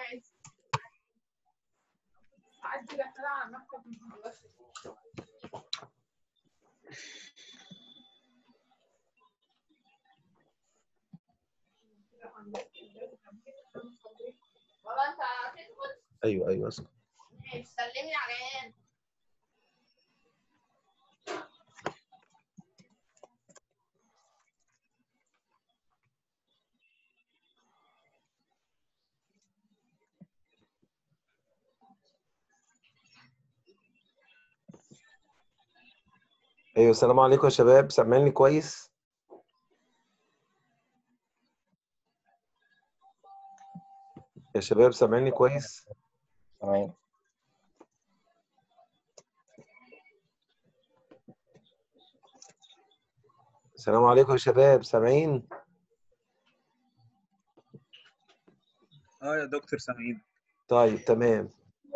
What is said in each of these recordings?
عايز عدي رحلة على مكتب المدرسة. ولا انت هتدخل ايوه ايوه اسكت ماشي سلمي على عيان ايوه السلام عليكم يا شباب سامعني كويس يا شباب سامعني كويس تمام السلام عليكم يا شباب سامعين اه يا دكتور سعيد طيب تمام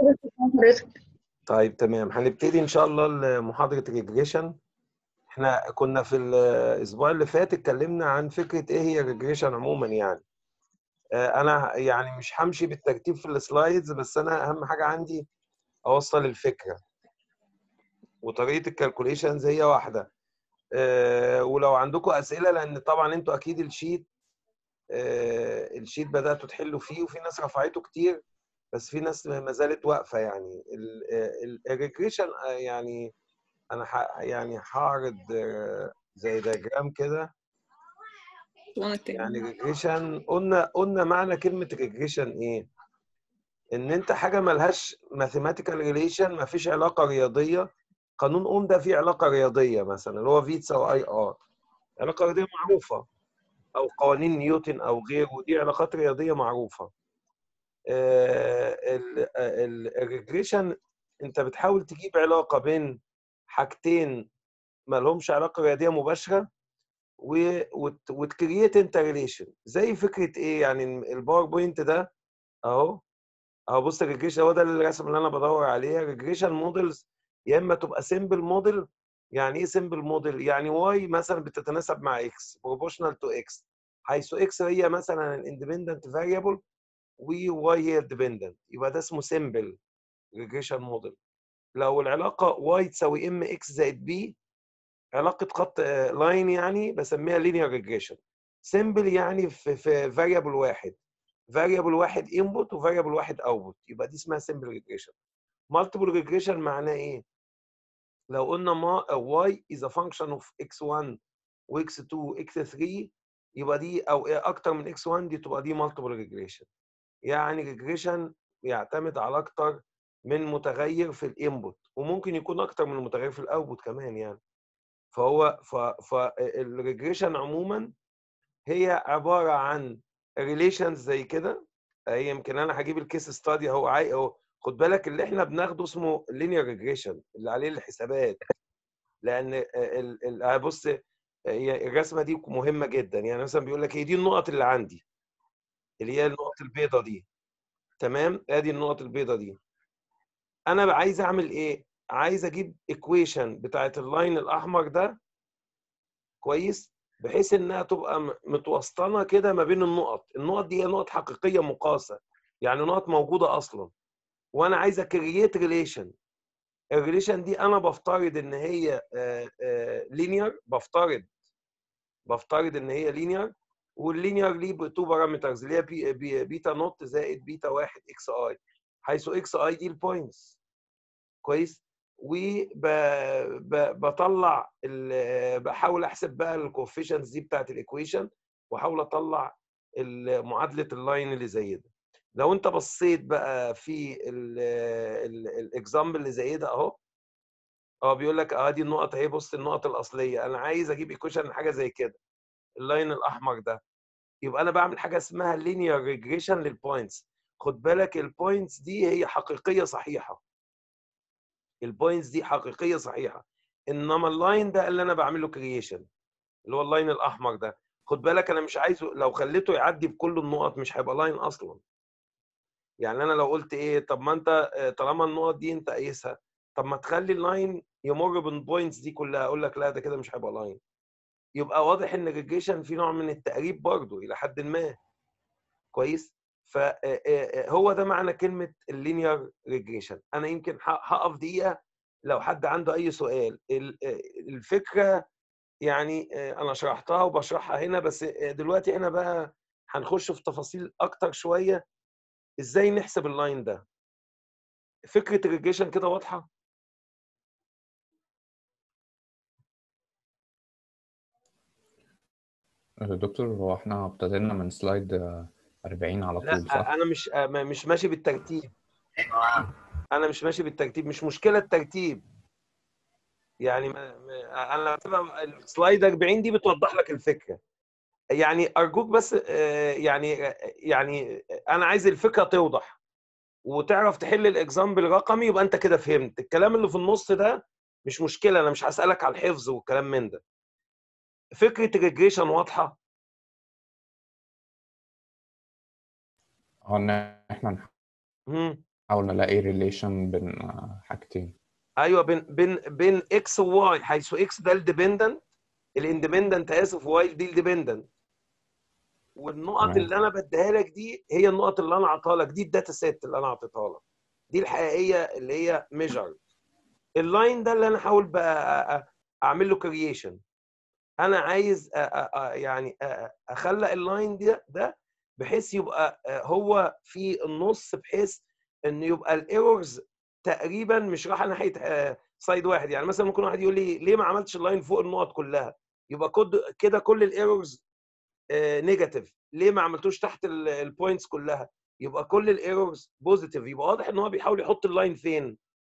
طيب تمام هنبتدي ان شاء الله محاضره الريجريشن احنا كنا في الاسبوع اللي فات اتكلمنا عن فكره ايه هي الريجريشن عموما يعني آه، انا يعني مش همشي بالترتيب في السلايدز بس انا اهم حاجه عندي اوصل الفكره وطريقه الكالكوليشنز هي واحده آه، ولو عندكم اسئله لان طبعا انتوا اكيد الشيت آه، الشيت بداتوا تحلوا فيه وفي ناس رفعته كتير بس في ناس ما زالت واقفه يعني الريجريشن يعني انا ح- يعني هعرض آه، زي دياجرام كده وانا التاني يعني ريجريشن قلنا قلنا معنى كلمه ريجريشن ايه؟ ان انت حاجه ملهاش ماثيماتيكال ريليشن ما فيش علاقه رياضيه قانون اوم ده فيه علاقه رياضيه مثلا اللي هو في تساوي اي ار علاقه رياضيه معروفه او قوانين نيوتن او غيره دي علاقات رياضيه معروفه الريجريشن انت بتحاول تجيب علاقه بين حاجتين ما لهمش علاقه رياضيه مباشره وتكريت انت ريليشن زي فكره ايه يعني الباوربوينت ده اهو اهو بص الريجريشن هو ده الرسم اللي انا بدور عليه ريجريشن موديلز يا اما تبقى سيمبل موديل يعني ايه سيمبل موديل يعني واي مثلا بتتناسب مع اكس بروبوشنال تو اكس حيث اكس هي مثلا الاندبندنت فاريبل وواي هي الديبندنت يبقى ده اسمه سيمبل ريجريشن موديل لو العلاقه واي تساوي ام اكس زائد بي علاقه خط لاين يعني بسميها لينير ريجريشن سيمبل يعني في في فاريبل واحد فاريبل واحد انبوت وفاريبل واحد اوتبوت يبقى دي اسمها سيمبل ريجريشن مالتيبل ريجريشن معناه ايه لو قلنا ما y is a function of x1 وx2 وx3 يبقى دي او إيه اكتر من x1 دي تبقى دي مالتيبل ريجريشن يعني ريجريشن يعتمد على اكتر من متغير في الانبوت وممكن يكون اكتر من متغير في الاوتبوت كمان يعني فهو فالريجريشن عموما هي عباره عن ريليشنز زي كده هي يمكن انا هجيب الكيس ستادي اهو عاي اهو خد بالك اللي احنا بناخده اسمه لينير ريجريشن اللي عليه الحسابات لان ال- ال- بص هي الرسمه دي مهمه جدا يعني مثلا بيقول لك هي دي النقط اللي عندي اللي هي النقط البيضاء دي تمام ادي النقط البيضاء دي انا بقى عايز اعمل ايه عايز اجيب ايكويشن بتاعت اللاين الاحمر ده كويس بحيث انها تبقى م- متوسطنه كده ما بين النقط النقط دي هي نقط حقيقيه مقاسه يعني نقط موجوده اصلا وانا عايز اكريت ريليشن الريليشن دي انا بفترض ان هي لينير بفترض بفترض ان هي لينير واللينير ليه تو بارامترز اللي هي بي بي بيتا نوت زائد بيتا واحد اكس اي حيث اكس اي دي البوينتس كويس وبطلع بحاول احسب بقى الكوفيشنز دي بتاعت الايكويشن واحاول اطلع ال- معادله اللاين اللي زي ده لو انت بصيت بقى في الاكزامبل اللي زي ده اهو اه بيقول لك اه دي النقط اهي بص النقط الاصليه انا عايز اجيب ايكويشن حاجه زي كده اللاين الاحمر ده يبقى انا بعمل حاجه اسمها لينير ريجريشن للبوينتس خد بالك البوينتس دي هي حقيقيه صحيحه البوينتس دي حقيقيه صحيحه انما اللاين ده اللي انا بعمل له كرييشن اللي هو اللاين الاحمر ده خد بالك انا مش عايزه لو خليته يعدي بكل النقط مش هيبقى لاين اصلا يعني انا لو قلت ايه طب ما انت آه، طالما النقط دي انت قايسها طب ما تخلي اللاين يمر بالبوينتس دي كلها اقول لك لا ده كده مش هيبقى لاين يبقى واضح ان الريجريشن في نوع من التقريب برضه الى حد ما كويس فهو ده معنى كلمه اللينير ريجريشن انا يمكن ه- هقف دقيقه لو حد عنده اي سؤال ال- آه، الفكره يعني آه، انا شرحتها وبشرحها هنا بس آه، دلوقتي احنا بقى هنخش في تفاصيل اكتر شويه ازاي نحسب اللاين ده فكره الريجريشن كده واضحه دكتور هو احنا ابتدينا من سلايد آه، 40 على لا طول صح؟ انا مش آه، ما- مش ماشي بالترتيب انا مش ماشي بالترتيب مش مشكله الترتيب يعني ما ما- انا بتبقى السلايد 40 دي بتوضح لك الفكره يعني ارجوك بس آه، يعني آه، يعني انا عايز الفكره توضح وتعرف تحل الاكزامبل رقمي يبقى انت كده فهمت الكلام اللي في النص ده مش مشكله انا مش هسالك على الحفظ والكلام من ده فكره الريجريشن واضحه هو ان احنا مم. نحاول نلاقي ريليشن بين آه، حاجتين ايوه بين بين بين اكس وواي حيث اكس ده الديبندنت الاندبندنت اسف واي دي الديبندنت والنقط تمام. اللي انا بديها لك دي هي النقط اللي انا اعطاها لك دي الداتا سيت اللي انا اعطيتها لك دي الحقيقيه اللي هي ميجر اللاين ده اللي انا احاول بقى أ- أ- اعمل له كرييشن انا عايز أ- أ- أ- يعني أ- أ- اخلق اللاين ده ده بحيث يبقى أ، هو في النص بحيث ان يبقى الايرورز تقريبا مش رايحه ناحيه أ، سايد واحد يعني مثلا ممكن واحد يقول لي ليه ما عملتش اللاين فوق النقط كلها يبقى كد- كده كل الايرورز نيجاتيف ليه ما عملتوش تحت البوينتس كلها يبقى كل الايرورز بوزيتيف يبقى واضح ان هو بيحاول يحط اللاين فين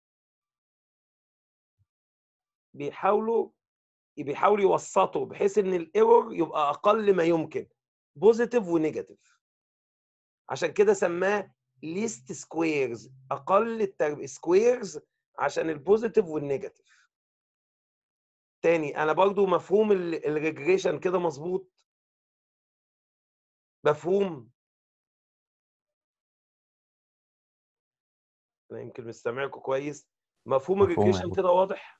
بيحاولوا بيحاول يوسطه بحيث ان الايرور يبقى اقل ما يمكن بوزيتيف ونيجاتيف عشان كده سماه ليست سكويرز اقل الترب سكويرز عشان البوزيتيف والنيجاتيف تاني انا برضو مفهوم الريجريشن كده مظبوط مفهوم انا يمكن مش سامعكم كويس مفهوم مفهوم يا الريجريشن دكتور. كده واضح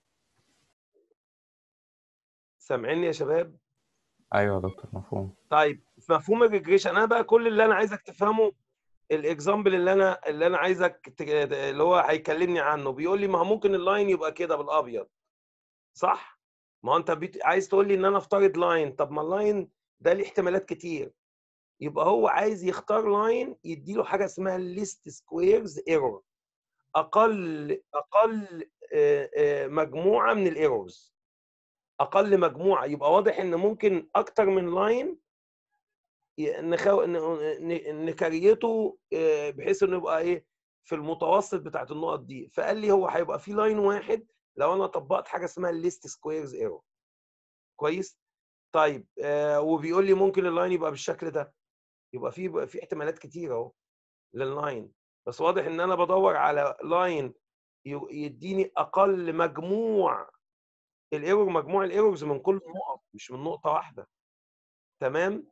سامعيني يا شباب ايوه يا دكتور مفهوم طيب في مفهوم الريجريشن انا بقى كل اللي انا عايزك تفهمه الاكزامبل اللي انا اللي انا عايزك ت- اللي هو هيكلمني عنه بيقول لي ما هو ممكن اللاين يبقى كده بالابيض صح ما هو انت بيت... عايز تقول لي ان انا افترض لاين طب ما اللاين ده ليه احتمالات كتير يبقى هو عايز يختار لاين يديله حاجه اسمها الليست سكويرز ايرور اقل اقل آه، آه، مجموعه من الايرورز اقل مجموعه يبقى واضح ان ممكن اكتر من لاين ي- نخو... ن- ن- نكريته آه، بحيث انه يبقى ايه في المتوسط بتاعت النقط دي فقال لي هو هيبقى في لاين واحد لو انا طبقت حاجه اسمها الليست سكويرز ايرور كويس طيب آه وبيقول لي ممكن اللاين يبقى بالشكل ده يبقى في يبقى في احتمالات كتير اهو لللاين بس واضح ان انا بدور على لاين ي- يديني اقل مجموع الايرور مجموع الايرورز من كل النقط مش من نقطه واحده تمام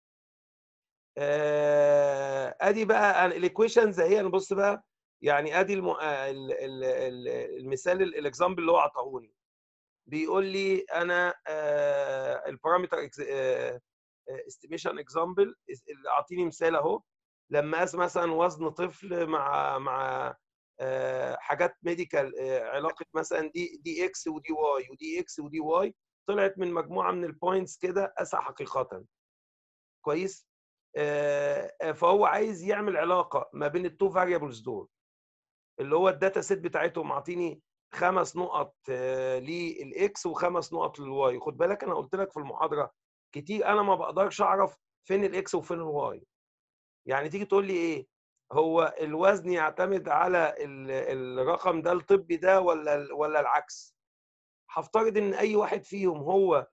آه، ادي بقى الايكويشنز اهي انا بص بقى يعني ادي الم... آه، ال- ال- ال- المثال الاكزامبل اللي هو عطاهوني بيقول لي انا البارامتر استيميشن اكزامبل اعطيني مثال اهو لما اقيس مثلا وزن طفل مع مع آه، حاجات ميديكال علاقه مثلا دي دي اكس ودي واي ودي اكس ودي واي طلعت من مجموعه من البوينتس كده قاسها حقيقه كويس آه، آه، فهو عايز يعمل علاقه ما بين التو فاريبلز دول اللي هو الداتا سيت بتاعتهم عاطيني خمس نقط آه، للاكس وخمس نقط للواي خد بالك انا قلت لك في المحاضره كتير انا ما بقدرش اعرف فين الاكس وفين الواي يعني تيجي تقول لي ايه هو الوزن يعتمد على ال- الرقم ده الطبي ده ولا ولا العكس هفترض ان اي واحد فيهم هو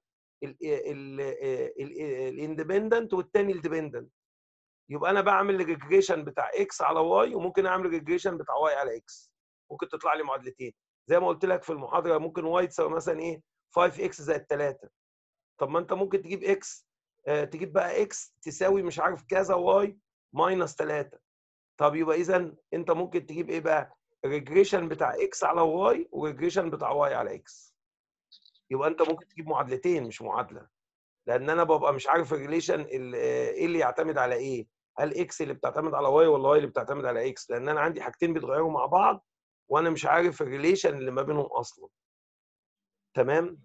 الاندبندنت والتاني الديبندنت يبقى انا بعمل الريجريشن بتاع اكس على واي وممكن اعمل الريجريشن بتاع واي على اكس ممكن تطلع لي معادلتين زي ما قلت لك في المحاضره ممكن واي تساوي مثلا ايه 5 اكس زائد 3 طب ما انت ممكن تجيب اكس آه تجيب بقى اكس تساوي مش عارف كذا واي ماينس 3 طب يبقى اذا انت ممكن تجيب ايه بقى الريجريشن بتاع اكس على واي والريجريشن بتاع واي على اكس يبقى انت ممكن تجيب معادلتين مش معادله لان انا ببقى مش عارف الريليشن ايه اللي يعتمد على ايه هل اكس اللي بتعتمد على واي ولا واي اللي بتعتمد على اكس لان انا عندي حاجتين بيتغيروا مع بعض وانا مش عارف الريليشن اللي ما بينهم اصلا تمام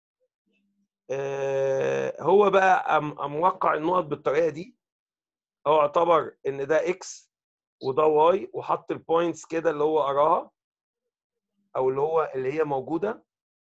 آه هو بقى أم أم موقع النقط بالطريقه دي هو اعتبر ان ده اكس وده واي وحط البوينتس كده اللي هو قراها او اللي هو اللي هي موجوده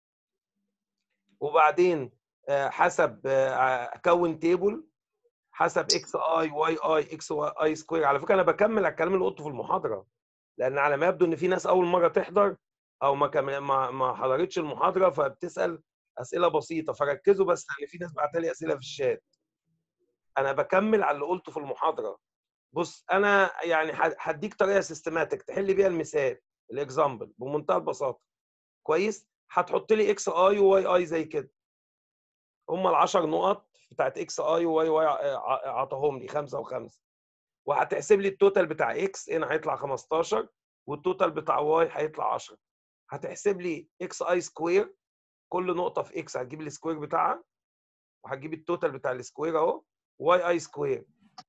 وبعدين آه، حسب آه، كون تيبل حسب اكس اي واي اي اكس اي سكوير على فكره انا بكمل على الكلام اللي قلته في المحاضره لان على ما يبدو ان في ناس اول مره تحضر او ما كم- ما ما حضرتش المحاضره فبتسال اسئله بسيطه فركزوا بس لان في ناس بعت لي اسئله في الشات انا بكمل على اللي قلته في المحاضره بص انا يعني ه- هديك طريقه سيستماتيك تحل بيها المثال الاكزامبل بمنتهى البساطه كويس هتحط لي اكس اي وواي اي زي كده هم ال 10 نقط بتاعت اكس اي وواي واي عطاهم لي خمسه وخمسه وهتحسب لي التوتال بتاع اكس هنا هيطلع 15 والتوتال بتاع واي هيطلع 10 هتحسب لي اكس اي سكوير كل نقطه في اكس هتجيب السكوير بتاعها وهتجيب التوتال بتاع السكوير اهو واي اي سكوير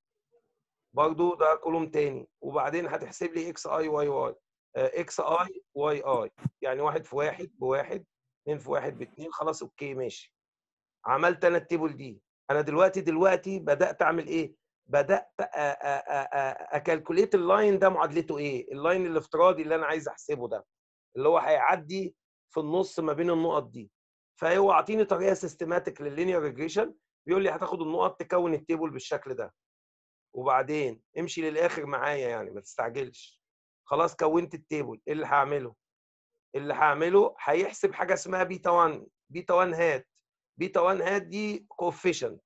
برضو ده كولوم تاني وبعدين هتحسب لي اكس اي واي واي اكس اي واي اي يعني واحد في واحد بواحد اثنين في واحد باثنين خلاص اوكي ماشي عملت انا التيبل دي انا دلوقتي دلوقتي بدات اعمل ايه بدات أ- أ- أ- أ- اكالكوليت اللاين ده معادلته ايه اللاين الافتراضي اللي انا عايز احسبه ده اللي هو هيعدي في النص ما بين النقط دي فهو اعطيني طريقه سيستماتيك لللينير ريجريشن بيقول لي هتاخد النقط تكون التيبل بالشكل ده وبعدين امشي للاخر معايا يعني ما تستعجلش خلاص كونت التيبل ايه اللي هعمله اللي هعمله هيحسب حاجه اسمها بيتا 1 بيتا 1 هات بيتا 1 هات دي كوفيشنت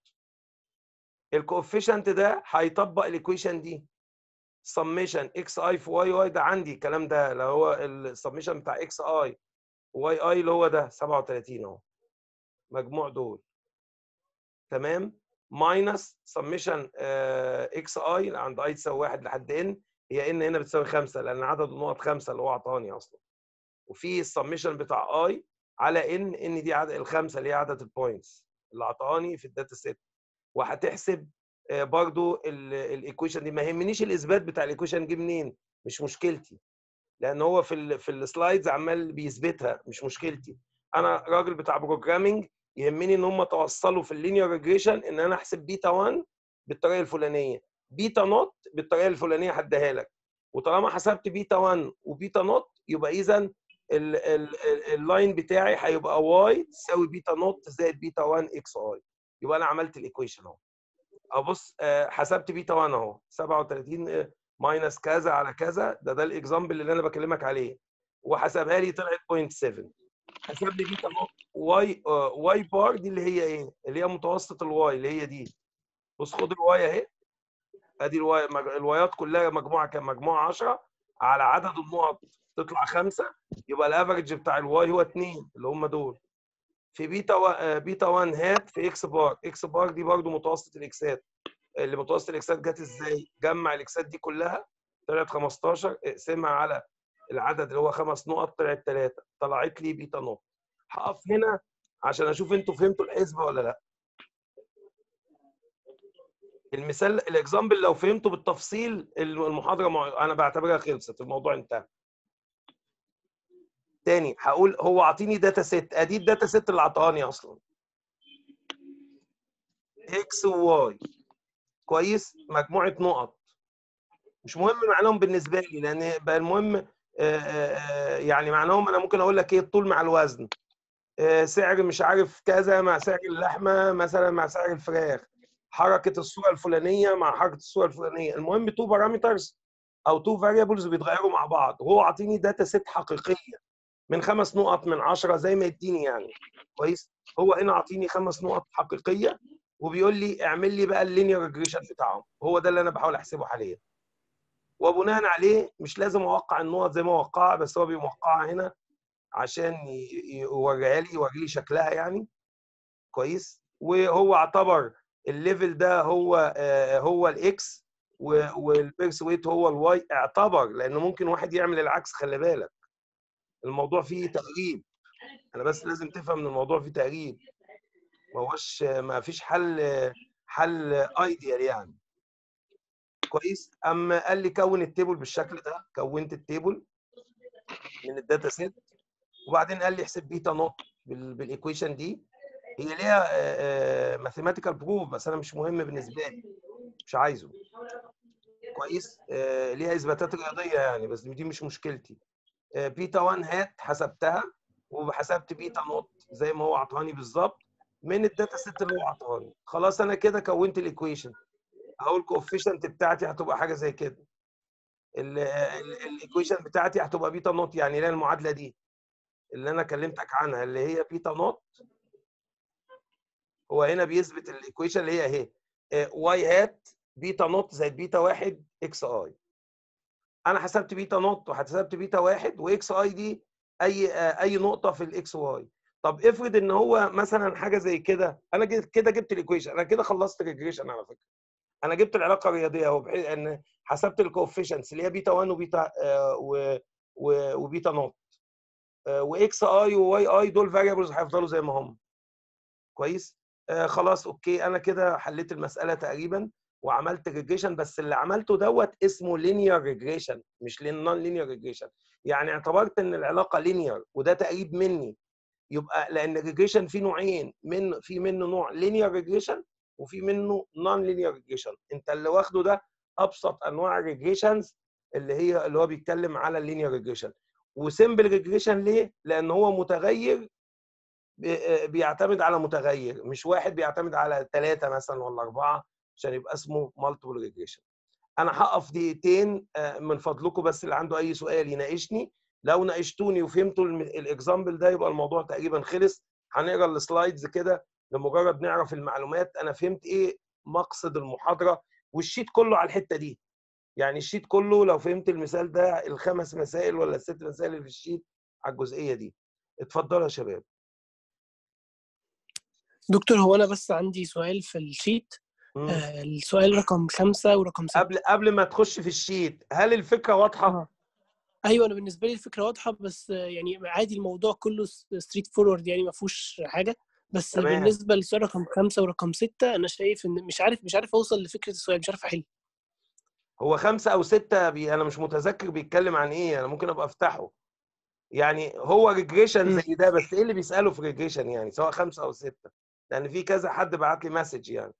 الكوفيشنت ده هيطبق الايكويشن دي سميشن اكس اي في واي واي ده عندي الكلام ده اللي هو السميشن بتاع اكس اي واي اي اللي هو ده 37 اهو مجموع دول تمام ماينس سميشن اكس اي عند اي تساوي 1 لحد ان هي ان هنا بتساوي 5 لان عدد النقط 5 اللي هو عطاني اصلا وفي السميشن بتاع اي على ان ان دي عدد الخمسه اللي هي عدد البوينتس اللي عطاني في الداتا سيت وهتحسب آه، برضو الايكويشن دي ما يهمنيش الاثبات بتاع الايكويشن جه منين مش مشكلتي لان هو في ال في السلايدز عمال بيثبتها مش مشكلتي انا راجل بتاع بروجرامنج يهمني ان هم توصلوا في اللينير ريجريشن ان انا احسب بيتا 1 بالطريقه الفلانيه بيتا نوت بالطريقه الفلانيه هديها لك وطالما حسبت بيتا 1 وبيتا نوت يبقى اذا اللاين بتاعي هيبقى واي تساوي بيتا نوت زائد بيتا 1 اكس اي يبقى انا عملت الايكويشن اهو ابص آه، حسبت بيتا 1 اهو 37 ماينس كذا على كذا ده ده الاكزامبل اللي انا بكلمك عليه وحسبها لي طلعت 0.7 حسب لي بيتا نوت واي آه، واي بار دي اللي هي ايه؟ اللي هي متوسط الواي اللي هي دي بص خد الواي اهي ادي الواي مج- الوايات كلها مجموعه كام؟ مجموعه 10 على عدد النقط تطلع خمسه يبقى الافرج بتاع الواي هو 2 اللي هم دول في بيتا و... آه، بيتا 1 هات في اكس بار اكس بار دي برضو متوسط الاكسات اللي متوسط الاكسات جت ازاي جمع الاكسات دي كلها طلعت 15 اقسمها على العدد اللي هو خمس نقط طلعت ثلاثه طلعت لي بيتا نقط هقف هنا عشان اشوف انتوا فهمتوا الحسبه ولا لا المثال الاكزامبل لو فهمته بالتفصيل المحاضره مع... انا بعتبرها خلصت الموضوع انتهى تاني هقول هو اعطيني داتا سيت ادي الداتا سيت اللي عطاني اصلا اكس وواي كويس مجموعه نقط مش مهم معناهم بالنسبه لي لان بقى المهم آه، آه، آه، يعني معناهم انا ممكن اقول لك ايه الطول مع الوزن آه، سعر مش عارف كذا مع سعر اللحمه مثلا مع سعر الفراخ حركه الصوره الفلانيه مع حركه الصوره الفلانيه المهم تو بارامترز او تو فاريبلز بيتغيروا مع بعض وهو عاطيني داتا سيت حقيقيه من خمس نقط من عشرة زي ما يديني يعني كويس هو هنا عاطيني خمس نقط حقيقيه وبيقول لي اعمل لي بقى اللينير ريجريشن بتاعهم هو ده اللي انا بحاول احسبه حاليا وبناء عليه مش لازم اوقع النقط زي ما وقعها بس هو بيوقعها هنا عشان ي- يوريها لي يوري لي شكلها يعني كويس وهو اعتبر الليفل ده هو آه، هو الاكس والبيرس ويت هو الواي اعتبر لانه ممكن واحد يعمل العكس خلي بالك الموضوع فيه تقريب انا بس لازم تفهم ان الموضوع فيه تقريب ما هوش ما فيش حل حل ايديال يعني كويس اما قال لي كون التيبل بالشكل ده كونت التيبل من الداتا سيت وبعدين قال لي احسب بيتا نوت بالايكويشن دي هي ليها ماثيماتيكال بروف بس انا مش مهم بالنسبه لي مش عايزه كويس آه، ليها اثباتات رياضيه يعني بس دي مش مشكلتي آه، بيتا 1 هات حسبتها وحسبت بيتا نوت زي ما هو عطاني بالظبط من الداتا سيت اللي هو عطاني خلاص انا كده كونت الايكويشن اهو الكوفيشنت بتاعتي هتبقى حاجه زي كده الايكويشن بتاعتي هتبقى بيتا نوت يعني اللي هي المعادله دي اللي انا كلمتك عنها اللي هي بيتا نوت هو هنا بيثبت الايكويشن اللي هي اهي واي هات بيتا نوت زائد بيتا واحد اكس اي انا حسبت بيتا نوت وحسبت بيتا واحد واكس اي دي اي آه، اي نقطه في الاكس واي طب افرض ان هو مثلا حاجه زي كده انا جبت- كده جبت الايكويشن انا كده خلصت ريجريشن على فكره انا جبت العلاقه الرياضيه اهو بحيث ان حسبت الكوفيشنتس اللي هي بيتا 1 وبيتا آه، و- و- وبيتا نوت آه، واكس اي وواي اي دول فاريبلز هيفضلوا زي ما هم كويس آه خلاص اوكي انا كده حليت المساله تقريبا وعملت ريجريشن بس اللي عملته دوت اسمه لينير ريجريشن مش نون لينير ريجريشن يعني اعتبرت ان العلاقه لينير وده تقريب مني يبقى لان الريجريشن فيه نوعين من في منه نوع لينير ريجريشن وفي منه نون لينير ريجريشن انت اللي واخده ده ابسط انواع الريجريشنز اللي هي اللي هو بيتكلم على اللينير ريجريشن وسمبل ريجريشن ليه؟ لان هو متغير بي- بيعتمد على متغير مش واحد بيعتمد على ثلاثة مثلا ولا أربعة عشان يبقى اسمه مالتيبل ريجريشن أنا هقف دقيقتين آه، من فضلكم بس اللي عنده أي سؤال يناقشني لو ناقشتوني وفهمتوا الم- الاكزامبل ده يبقى الموضوع تقريبا خلص هنقرا السلايدز كده لمجرد نعرف المعلومات أنا فهمت إيه مقصد المحاضرة والشيت كله على الحتة دي يعني الشيت كله لو فهمت المثال ده الخمس مسائل ولا الست مسائل اللي في الشيت على الجزئية دي اتفضلوا يا شباب دكتور هو انا بس عندي سؤال في الشيت مم. آه السؤال رقم خمسة ورقم ستة قبل قبل ما تخش في الشيت هل الفكره واضحه آه. ايوه انا بالنسبه لي الفكره واضحه بس آه، يعني عادي الموضوع كله ستريت فورورد يعني ما فيهوش حاجه بس تمام. بالنسبه للسؤال رقم خمسة ورقم ستة انا شايف ان مش عارف مش عارف اوصل لفكره السؤال مش عارف احل هو خمسة او ستة بي... انا مش متذكر بيتكلم عن ايه انا ممكن ابقى افتحه يعني هو ريجريشن مم. زي ده بس ايه اللي بيساله في ريجريشن يعني سواء خمسة او ستة لان في كذا حد بعت لي مسج يعني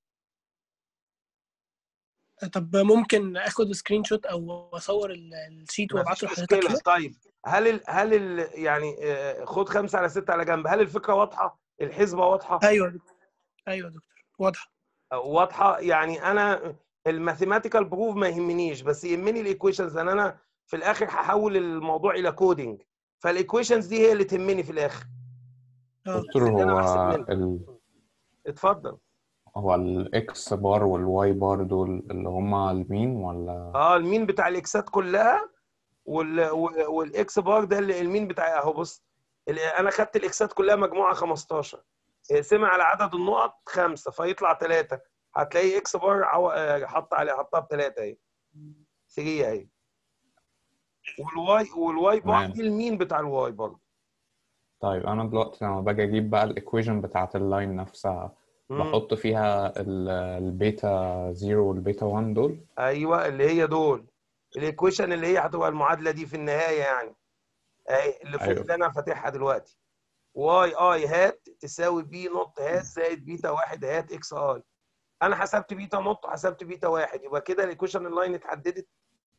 طب ممكن اخد سكرين شوت او اصور ال- الشيت ما وابعته فيش لحضرتك مشكله هنا طيب هل ال... هل ال... يعني آه، خد خمسة على ستة على جنب هل الفكره واضحه الحسبه واضحه ايوه يا دكتور ايوه يا دكتور واضحه واضحه يعني انا الماثيماتيكال بروف ما يهمنيش بس يهمني الايكويشنز لان انا في الاخر هحول الموضوع الى كودينج فالايكويشنز دي هي اللي تهمني في الاخر اه دكتور اللي أنا هو بحسب منه. ال... اتفضل هو الاكس بار والواي بار دول اللي هما المين ولا اه المين بتاع الاكسات كلها وال... وال- والاكس بار ده اللي المين بتاع اهو بص ال- انا خدت الاكسات كلها مجموعه 15 اقسمها على عدد النقط خمسه فيطلع ثلاثه هتلاقي اكس بار عو... آه، حط عليه حطها بثلاثه اهي 3 اهي والواي والواي بار تمام. دي المين بتاع الواي برضه طيب انا دلوقتي لما باجي اجيب بقى الايكويشن بتاعت اللاين نفسها مم. بحط فيها ال- البيتا 0 والبيتا 1 دول ايوه اللي هي دول الايكويشن اللي هي هتبقى المعادله دي في النهايه يعني اهي اللي فوق أيوة. اللي انا فاتحها دلوقتي واي اي هات تساوي بي نوت هات زائد بيتا واحد هات اكس اي انا حسبت بيتا نوت وحسبت بيتا واحد يبقى كده الايكويشن اللاين اتحددت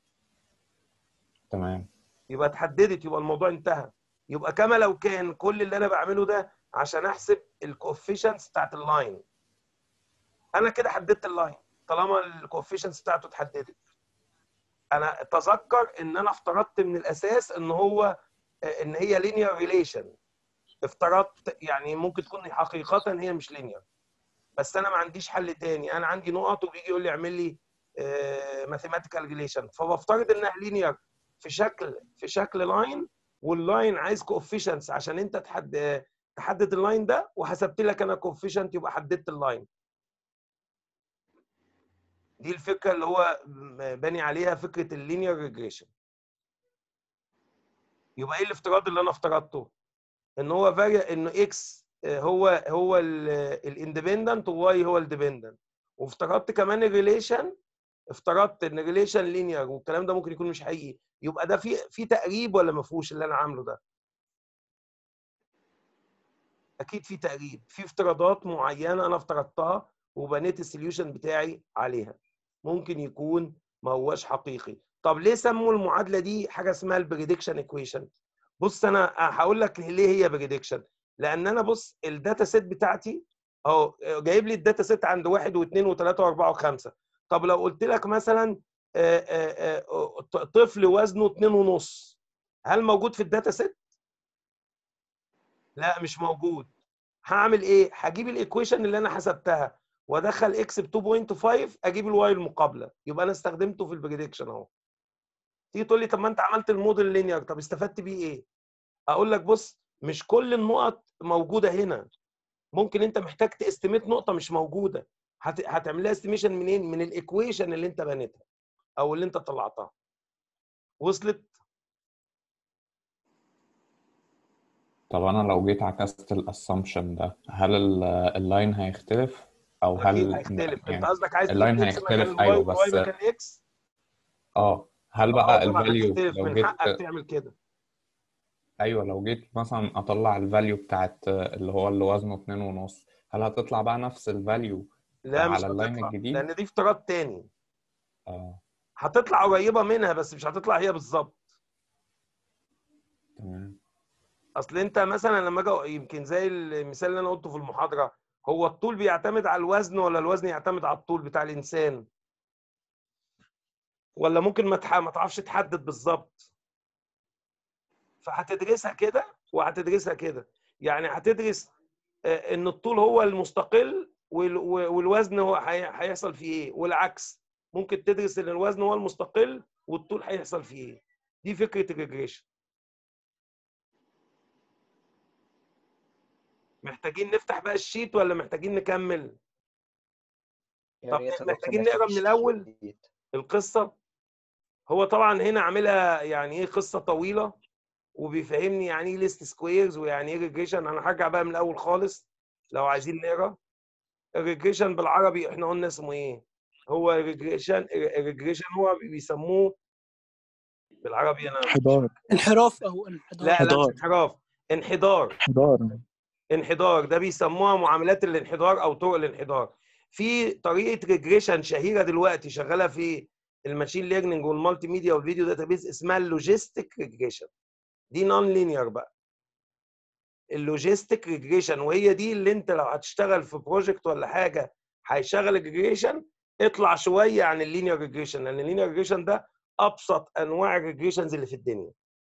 تمام يبقى اتحددت يبقى الموضوع انتهى يبقى كما لو كان كل اللي انا بعمله ده عشان احسب الكوفيشنتس بتاعت اللاين انا كده حددت اللاين طالما الكوفيشنتس بتاعته اتحددت انا تذكر ان انا افترضت من الاساس ان هو ان هي لينير ريليشن افترضت يعني ممكن تكون حقيقه هي مش لينير بس انا ما عنديش حل تاني انا عندي نقط وبيجي يقول لي اعمل لي ماثيماتيكال ريليشن فبفترض انها لينير في شكل في شكل لاين واللاين عايز كوفيشنتس عشان انت تحدد تحدد اللاين ده وحسبت لك انا كوفيشنت يبقى حددت اللاين دي الفكره اللي هو باني عليها فكره اللينير ريجريشن يبقى ايه الافتراض اللي انا افترضته ان هو فاري انه اكس هو هو الاندبندنت وواي هو الديبندنت وافترضت كمان الريليشن افترضت ان ريليشن لينير والكلام ده ممكن يكون مش حقيقي يبقى ده في في تقريب ولا ما فيهوش اللي انا عامله ده اكيد في تقريب في افتراضات معينه انا افترضتها وبنيت السوليوشن بتاعي عليها ممكن يكون ما هوش حقيقي طب ليه سموا المعادله دي حاجه اسمها البريدكشن ايكويشن بص انا هقول لك ليه هي بريدكشن لان انا بص الداتا سيت بتاعتي اهو جايب لي الداتا سيت عند واحد واثنين وثلاثه واربعه وخمسه طب لو قلت لك مثلا آه، آه، آه، طفل وزنه اتنين ونص هل موجود في الداتا سيت؟ لا مش موجود هعمل ايه؟ هجيب الايكويشن اللي انا حسبتها وادخل اكس ب 2.5 اجيب الواي المقابله يبقى انا استخدمته في البريدكشن اهو تيجي تقول لي طب ما انت عملت الموديل لينير طب استفدت بيه ايه؟ اقول لك بص مش كل النقط موجوده هنا ممكن انت محتاج تستيميت نقطه مش موجوده هت... هتعملها استيميشن منين؟ من الايكويشن اللي انت بنيتها او اللي انت طلعتها وصلت؟ طب انا لو جيت عكست الاسامبشن ده هل ال- اللاين هيختلف او اكيد هل هيختلف انت يعني قصدك عايز اللاين تجيب اكس مكان هيختلف الواي ايوه والواي بس مكان اكس اه هل اه بقى طبعا الفاليو هتختلف لو من جيت حقك تعمل كده ايوه لو جيت مثلا اطلع الفاليو بتاعت اللي هو اللي وزنه اتنين ونص هل هتطلع بقى نفس الفاليو لا مش على اللاين هتطلع الجديد لان دي افتراض تاني اه هتطلع قريبه منها بس مش هتطلع هي بالظبط تمام اصل انت مثلا لما اجي يمكن زي المثال اللي انا قلته في المحاضره هو الطول بيعتمد على الوزن ولا الوزن يعتمد على الطول بتاع الانسان ولا ممكن ما تح- ما تعرفش تحدد بالظبط فهتدرسها كده وهتدرسها كده يعني هتدرس آه، ان الطول هو المستقل وال- و- والوزن هو هي- هيحصل فيه ايه والعكس ممكن تدرس ان الوزن هو المستقل والطول هيحصل فيه ايه دي فكره الريجريشن محتاجين نفتح بقى الشيت ولا محتاجين نكمل يا طب ريت يا دكتور محتاجين نفتح نقرا من الاول الشيت. القصه هو طبعا هنا عاملها يعني ايه قصه طويله وبيفهمني يعني ايه ليست سكويرز ويعني ايه ريجريشن انا هرجع بقى من الاول خالص لو عايزين نقرا الريجريشن بالعربي احنا قلنا اسمه ايه هو الريجريشن الريجريشن هو بيسموه بالعربي انا حضار انحراف او انحدار لا لا مش حضار. انحراف انحدار حضار انحدار ده بيسموها معاملات الانحدار او طرق الانحدار في طريقه ريجريشن شهيره دلوقتي شغاله في الماشين ليرنينج والمالتي ميديا والفيديو داتابيز اسمها اللوجيستيك ريجريشن دي نون لينير بقى اللوجيستيك ريجريشن وهي دي اللي انت لو هتشتغل في بروجكت ولا حاجه هيشغل ريجريشن اطلع شويه عن اللينير ريجريشن لان اللينير ريجريشن ده ابسط انواع الريجريشنز اللي في الدنيا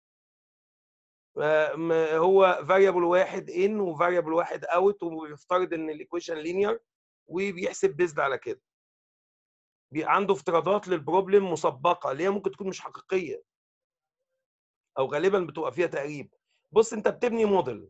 آه، م- هو فاريبل واحد ان وفاريبل واحد اوت وبيفترض ان الايكويشن لينير وبيحسب بيزد على كده بي- عنده افتراضات للبروبلم مسبقه اللي هي ممكن تكون مش حقيقيه او غالبا بتبقى فيها تقريب بص انت بتبني موديل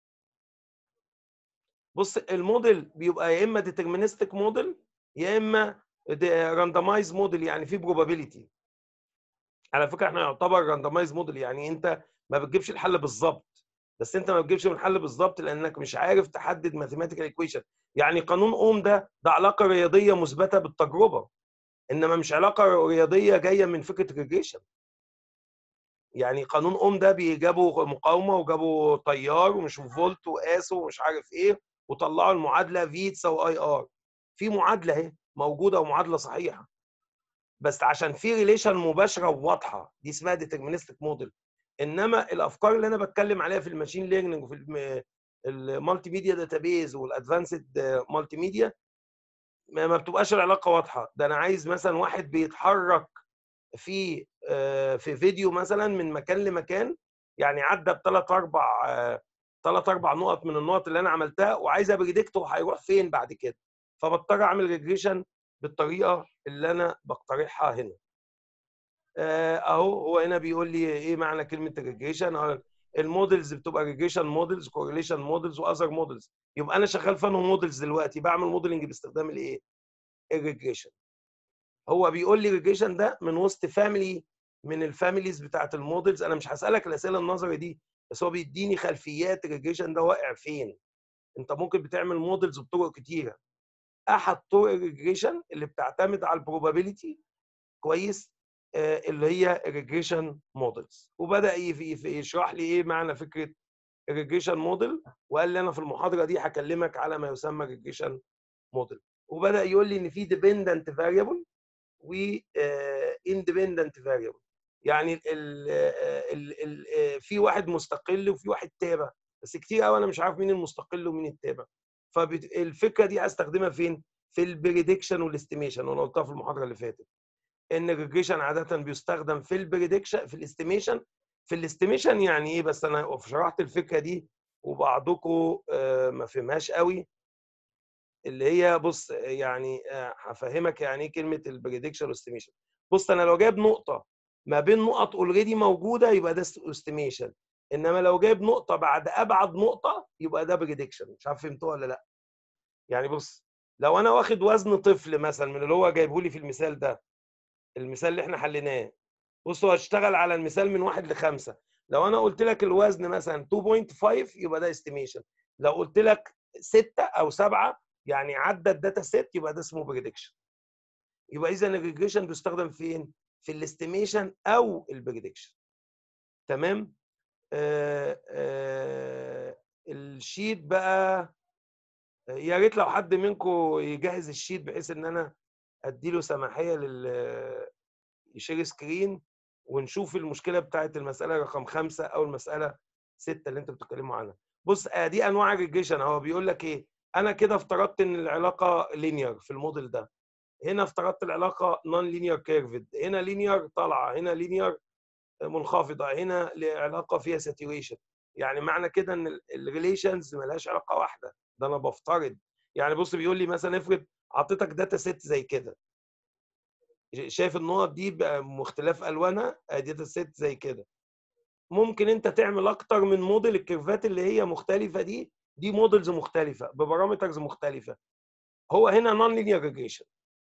بص الموديل بيبقى يا اما ديترمينستيك موديل يا اما راندمايز موديل يعني فيه probability على فكره احنا يعتبر راندمايز موديل يعني انت ما بتجيبش الحل بالظبط بس انت ما بتجيبش من الحل بالظبط لانك مش عارف تحدد ماثيماتيكال ايكويشن يعني قانون اوم ده ده علاقه رياضيه مثبته بالتجربه انما مش علاقه رياضيه جايه من فكره ريجريشن يعني قانون اوم ده بيجابوا مقاومه وجابوا تيار ومش فولت وقاسوا ومش عارف ايه وطلعوا المعادله في تساوي اي ار في معادله اهي موجوده ومعادله صحيحه بس عشان في ريليشن مباشره وواضحه دي اسمها ديترمينستيك موديل انما الافكار اللي انا بتكلم عليها في الماشين ليرنينج وفي الم- المالتي ميديا داتابيز والادفانسد مالتي ميديا ما ما بتبقاش العلاقه واضحه ده انا عايز مثلا واحد بيتحرك في آه، في فيديو مثلا من مكان لمكان يعني عدى بثلاث اربع ثلاث اربع نقط من النقط اللي انا عملتها وعايز ابريدكت هو هيروح فين بعد كده فبضطر اعمل ريجريشن بالطريقه اللي انا بقترحها هنا آه، اهو هو هنا بيقول لي ايه معنى كلمه ريجريشن المودلز بتبقى ريجريشن مودلز كورليشن مودلز واذر مودلز يبقى انا شغال في انه مودلز دلوقتي بعمل موديلنج باستخدام الايه الريجريشن هو بيقول لي ريجريشن ده من وسط فاميلي من الفاميليز بتاعت المودلز انا مش هسالك الاسئله النظري دي بس هو بيديني خلفيات الريجريشن ده واقع فين انت ممكن بتعمل مودلز بطرق كتيره احد طرق الريجريشن اللي بتعتمد على البروبابيلتي كويس آه، اللي هي ريجريشن مودلز وبدا يف- يف- يشرح لي ايه معنى فكره ريجريشن موديل وقال لي انا في المحاضره دي هكلمك على ما يسمى ريجريشن موديل وبدا يقول لي ان في ديبندنت فاريبل و اندبندنت فاريبل يعني ال ال ال ال في واحد مستقل وفي واحد تابع بس كتير قوي انا مش عارف مين المستقل ومين التابع فالفكره دي هستخدمها فين؟ في البريدكشن والاستيميشن وانا قلتها في المحاضره اللي فاتت ان الريجريشن عاده بيستخدم في البريدكشن في الاستيميشن في الاستيميشن يعني ايه بس انا شرحت الفكره دي وبعضكم آه، ما فهمهاش قوي اللي هي بص يعني آه، هفهمك يعني ايه كلمه البريدكشن والاستيميشن بص انا لو جايب نقطه ما بين نقط اوريدي موجوده يبقى ده استيميشن انما لو جايب نقطه بعد ابعد نقطه يبقى ده بريدكشن مش عارف فهمتوها ولا لا يعني بص لو انا واخد وزن طفل مثلا من اللي هو جايبه لي في المثال ده المثال اللي احنا حليناه بصوا هشتغل على المثال من واحد لخمسه لو انا قلت لك الوزن مثلا 2.5 يبقى ده استيميشن لو قلت لك 6 او 7 يعني عدى الداتا سيت يبقى ده اسمه بريدكشن يبقى اذا الريجريشن بيستخدم فين؟ في الاستيميشن او البريدكشن تمام؟ آه آه الشيت بقى يا ريت لو حد منكم يجهز الشيت بحيث ان انا اديله سماحيه لل يشير سكرين ونشوف المشكله بتاعت المساله رقم خمسه او المساله سته اللي انتوا بتتكلموا عنها. بص آه دي انواع الريجريشن هو بيقول لك ايه؟ انا كده افترضت ان العلاقه لينير في الموديل ده. هنا افترضت العلاقه نون لينير كيرفد، هنا لينير طالعه، هنا لينير منخفضه، هنا علاقه فيها ساتوريشن. يعني معنى كده ان الريليشنز ملهاش علاقه واحده، ده انا بفترض. يعني بص بيقول لي مثلا افرض اعطيتك داتا سيت زي كده. شايف النقط دي بقى مختلف الوانها ادي داتا سيت زي كده ممكن انت تعمل اكتر من موديل الكيرفات اللي هي مختلفه دي دي موديلز مختلفه ببارامترز مختلفه هو هنا نون لينير ريجريشن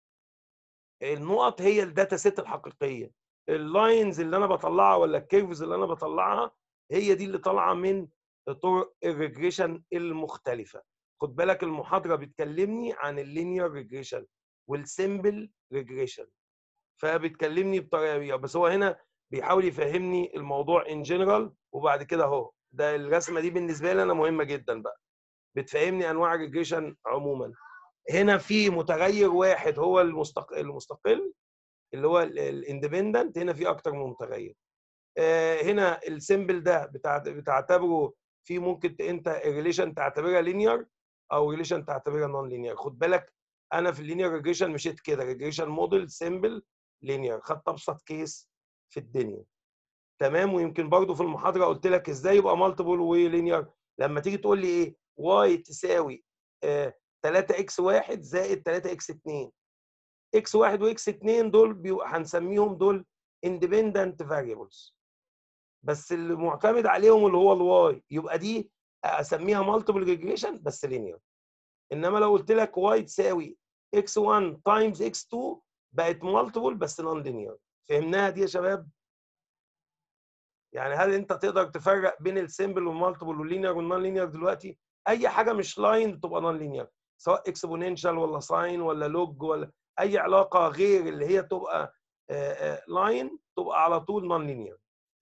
النقط هي الداتا سيت الحقيقيه اللاينز اللي انا بطلعها ولا الكيرفز اللي انا بطلعها هي دي اللي طالعه من طرق الريجريشن المختلفه خد بالك المحاضره بتكلمني عن اللينير ريجريشن والسيمبل ريجريشن فبتكلمني بطريقه بس هو هنا بيحاول يفهمني الموضوع ان جنرال وبعد كده اهو ده الرسمه دي بالنسبه لي انا مهمه جدا بقى بتفهمني انواع الريجريشن عموما هنا في متغير واحد هو المستقل المستقل اللي هو الاندبندنت هنا في اكتر من متغير هنا السيمبل ده بتعتبره في ممكن انت الريليشن تعتبرها لينير او ريليشن تعتبرها نون لينير خد بالك انا في اللينير ريجريشن مشيت كده ريجريشن موديل سيمبل لينير خدت ابسط كيس في الدنيا تمام ويمكن برضو في المحاضره قلت لك ازاي يبقى مالتيبل ولينير لما تيجي تقول لي ايه واي تساوي آه 3 اكس 1 زائد 3 اكس 2 اكس 1 واكس 2 دول بيبقى هنسميهم دول اندبندنت فاريبلز بس اللي معتمد عليهم اللي هو الواي يبقى دي اسميها مالتيبل ريجريشن بس لينير انما لو قلت لك واي تساوي اكس 1 تايمز اكس 2 بقت مالتيبل بس نون لينير فهمناها دي يا شباب يعني هل انت تقدر تفرق بين السيمبل والمالتيبل واللينير والنون لينير دلوقتي اي حاجه مش لاين بتبقى نون لينير سواء اكسبوننشال ولا ساين ولا لوج ولا اي علاقه غير اللي هي تبقى لاين تبقى على طول نون لينير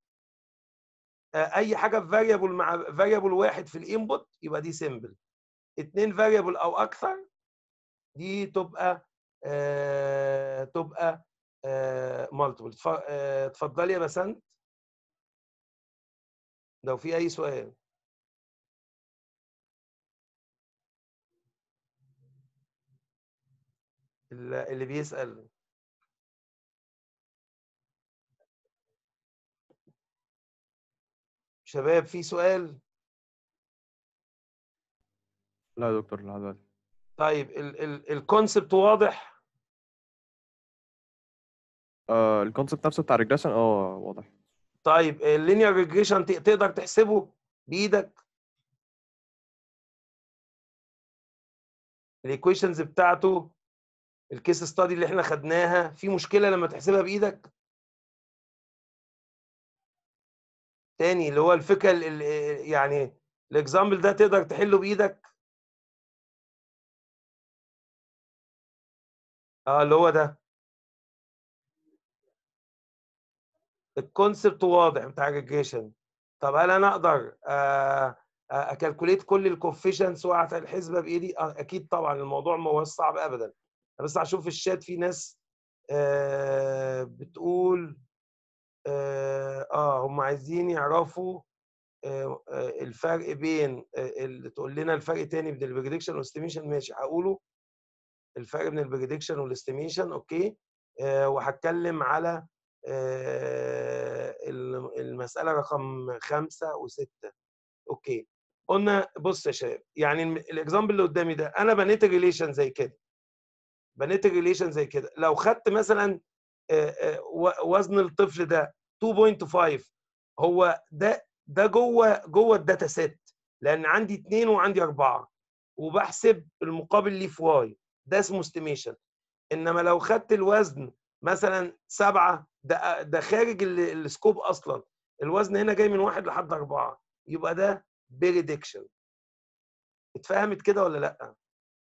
اي حاجه في فاريبل مع فاريبل واحد في الانبوت يبقى دي سيمبل اثنين فاريبل او اكثر دي تبقى آه تبقى آه مالتيبل آه اتفضلي يا بسنت لو في اي سؤال اللي بيسأل شباب في سؤال لا يا دكتور لا دلوقتي طيب الكونسبت واضح آه الكونسيبت نفسه بتاع الريجريشن اه واضح طيب اللينير ريجريشن تقدر تحسبه بايدك الايكويشنز بتاعته الكيس ستادي اللي احنا خدناها في مشكله لما تحسبها بايدك تاني اللي هو الفكره اللي يعني الاكزامبل ده تقدر تحله بايدك اه اللي هو ده الكونسبت واضح بتاع الريجريشن طب هل انا اقدر آه، آه، اكالكوليت كل الكوفيشنتس واعطي الحسبه بايدي آه، اكيد طبعا الموضوع ما هو صعب ابدا أنا بس هشوف في الشات في ناس آه، بتقول اه آه، هم عايزين يعرفوا آه، آه، الفرق بين آه، اللي تقول لنا الفرق تاني بين البريدكشن والاستيميشن ماشي هقوله الفرق بين البريدكشن والاستيميشن اوكي آه، وهتكلم على آه، الم- المسألة رقم خمسة وستة اوكي قلنا بص يا شباب يعني الم- الاكزامبل اللي قدامي ده انا بنيت ريليشن زي كده بنيت ريليشن زي كده لو خدت مثلا آه، آه، و- وزن الطفل ده 2.5 هو ده ده جوه جوه الداتا سيت لان عندي اثنين وعندي اربعه وبحسب المقابل ليه في واي ده اسمه استيميشن انما لو خدت الوزن مثلا سبعه ده ده خارج ال- السكوب اصلا الوزن هنا جاي من واحد لحد اربعه يبقى ده بريدكشن اتفهمت كده ولا لا؟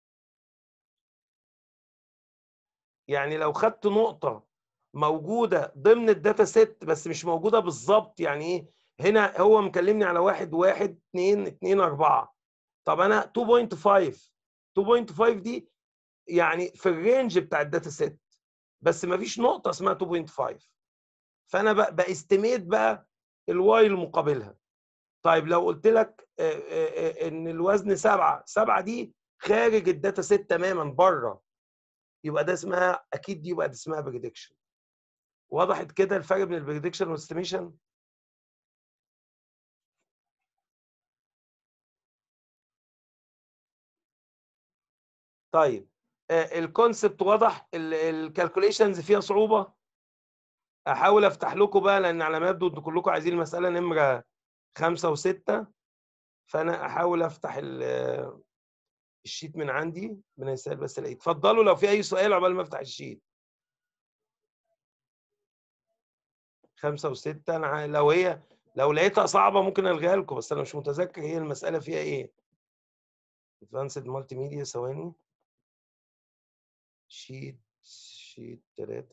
يعني لو خدت نقطة موجودة ضمن الداتا سيت بس مش موجودة بالظبط يعني ايه؟ هنا هو مكلمني على واحد واحد اتنين اتنين اربعة طب انا 2.5 2.5 دي يعني في الرينج بتاع الداتا سيت بس ما فيش نقطة اسمها 2.5 فانا بقى باستيميت بقى الواي المقابلها طيب لو قلت لك آه، آه، آه، ان الوزن سبعة سبعة دي خارج الداتا سيت تماما بره يبقى ده اسمها اكيد دي يبقى ده اسمها بريدكشن وضحت كده الفرق بين البريدكشن والاستيميشن طيب الكونسبت واضح الكالكوليشنز فيها صعوبه احاول افتح لكم بقى لان على ما يبدو انتوا كلكم عايزين المساله نمره خمسة وستة فانا احاول افتح ال- الشيت من عندي ربنا يسهل بس الاقيه اتفضلوا لو في اي سؤال عقبال ما افتح الشيت خمسة وستة انا ع- لو هي لو لقيتها صعبة ممكن الغيها لكم بس انا مش متذكر هي المسألة فيها ايه ادفانسد مالتي ميديا ثواني شيت شيت ثلاثة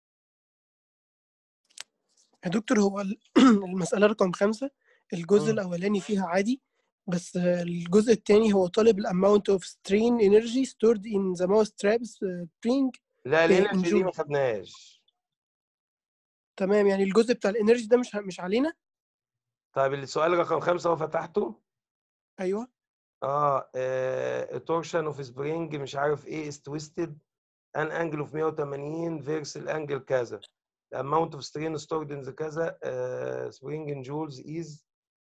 يا دكتور هو ال- المسألة رقم خمسة الجزء مم. الأولاني فيها عادي بس الجزء الثاني هو طالب ال amount of strain energy stored in the mouse traps spring لا إيه، الانرجي دي ما enjoy. خدناهاش تمام يعني الجزء بتاع الانرجي ده مش مش علينا طيب السؤال رقم خمسة هو فتحته ايوه اه تورشن اوف سبرينج مش عارف ايه is twisted an angle of 180 versus الانجل كذا the amount of strain stored in the كذا uh, spring in joules is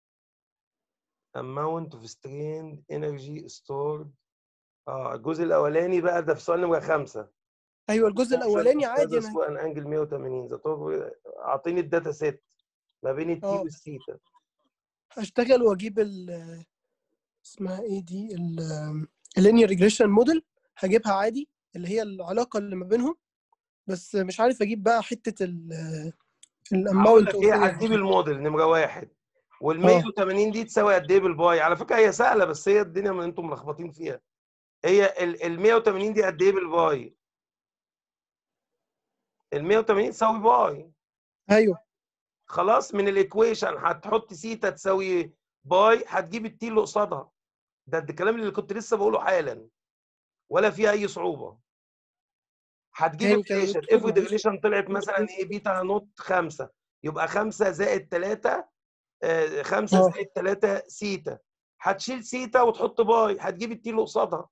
amount of strain energy stored اه الجزء الاولاني بقى ده في سؤال نمرة خمسة ايوه الجزء الاولاني عادي انا ان انجل 180 ده طب اعطيني الداتا سيت ما بين التي اه. والثيتا هشتغل واجيب ال اسمها ايه دي اللينير ريجريشن موديل هجيبها عادي اللي هي العلاقه اللي ما بينهم بس مش عارف اجيب بقى حته ال هقول الاماونت لك ايه هتجيب الموديل نمره واحد وال 180 دي تساوي قد ايه بالباي على فكره هي سهله بس هي الدنيا ما انتم ملخبطين فيها هي ال 180 دي قد ايه بالباي ال 180 تساوي باي ايوه خلاص من الايكويشن هتحط سيتا تساوي باي هتجيب التي اللي قصادها ده ده الكلام اللي كنت لسه بقوله حالا ولا فيها اي صعوبه هتجيب تاني كده يا الريليشن دكتور، افرض معلش. الريليشن طلعت مثلا ايه بيتا نوت 5 يبقى 5 زائد 3 5 اه. زائد 3 سيتا هتشيل سيتا وتحط باي هتجيب التي اللي قصادها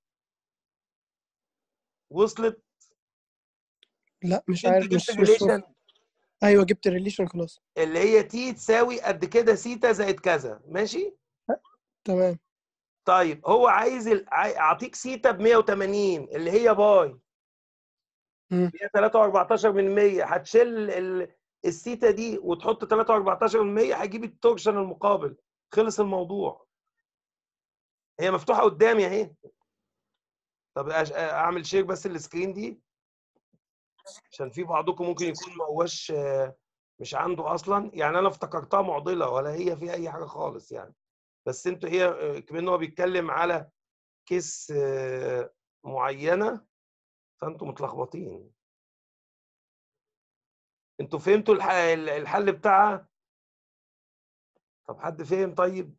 وصلت لا مش انت عارف جبت مش مش الريليشن ايوه جبت الريليشن خلاص اللي هي تي تساوي قد كده سيتا زائد كذا ماشي تمام طيب هو عايز ال... عاي- اعطيك سيتا ب 180 اللي هي باي مم. هي 3.14 من 100 هتشيل ال... السيتا دي وتحط 3.14 من 100 هتجيب التورشن المقابل خلص الموضوع هي مفتوحه قدامي اهي طب أش... اعمل شير بس السكرين دي عشان في بعضكم ممكن يكون ما هوش آه، مش عنده اصلا يعني انا افتكرتها معضله ولا هي فيها اي حاجه خالص يعني بس انتوا هي آه، كمان هو بيتكلم على كيس آه، معينه فانتوا متلخبطين انتوا فهمتوا الح- الحل بتاعها طب حد فهم طيب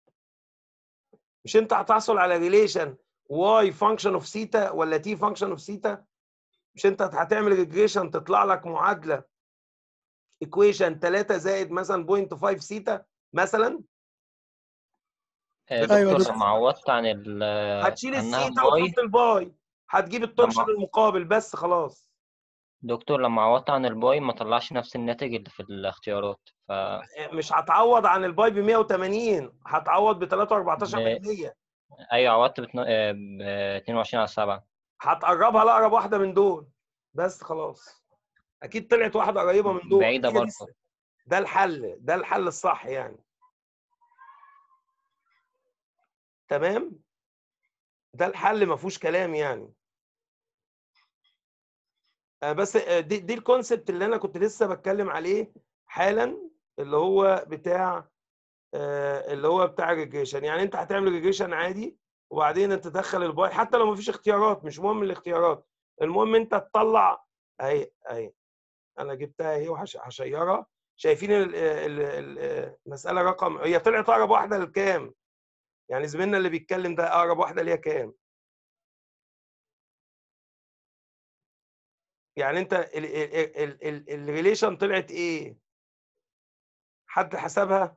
مش انت هتحصل على ريليشن واي فانكشن اوف سيتا ولا تي فانكشن اوف سيتا مش انت هتعمل ريجريشن تطلع لك معادله ايكويشن 3 زائد مثلا 0.5 سيتا مثلا آه، أيوة دكتور دكتور. لما عوضت عن ال هتشيل عنها السيتا باي وتحط الباي هتجيب التورشن لما- المقابل بس خلاص دكتور لما عوضت عن الباي ما طلعش نفس الناتج اللي في الاختيارات ف مش هتعوض عن الباي ب 180 هتعوض ب 3.14% ايوه عوضت ب 22 على 7 هتقربها لاقرب واحده من دول بس خلاص اكيد طلعت واحده قريبه من دول بعيدة هي دي برضه. الس- ده الحل ده الحل الصح يعني تمام ده الحل ما فيهوش كلام يعني آه، بس آه، دي, دي الكونسبت اللي انا كنت لسه بتكلم عليه حالا اللي هو بتاع آه، اللي هو بتاع الريجريشن يعني انت هتعمل ريجريشن عادي وبعدين انت تدخل الباي حتى لو مفيش اختيارات مش مهم الاختيارات المهم انت تطلع اهي اهي انا جبتها اهي وهشيرها شايفين ال- ال- ال- المساله رقم هي طلعت اقرب واحده لكام يعني زميلنا اللي بيتكلم ده اقرب واحده ليها كام يعني انت الريليشن طلعت ايه حد حسبها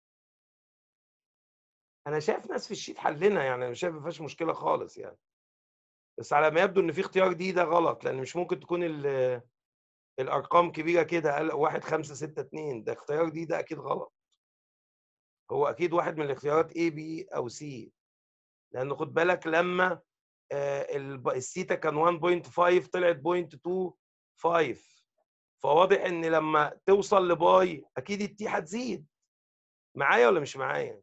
انا شايف ناس في الشيت حلنا يعني انا شايف ما فيهاش مشكله خالص يعني بس على ما يبدو ان في اختيار دي ده غلط لان مش ممكن تكون ال- الارقام كبيره كده قال واحد خمسة ستة اتنين ده اختيار دي ده اكيد غلط هو اكيد واحد من الاختيارات A B او C لان خد بالك لما آه، الب- السيتا كان 1.5 طلعت 0.25 فواضح ان لما توصل لباي اكيد التي هتزيد معايا ولا مش معايا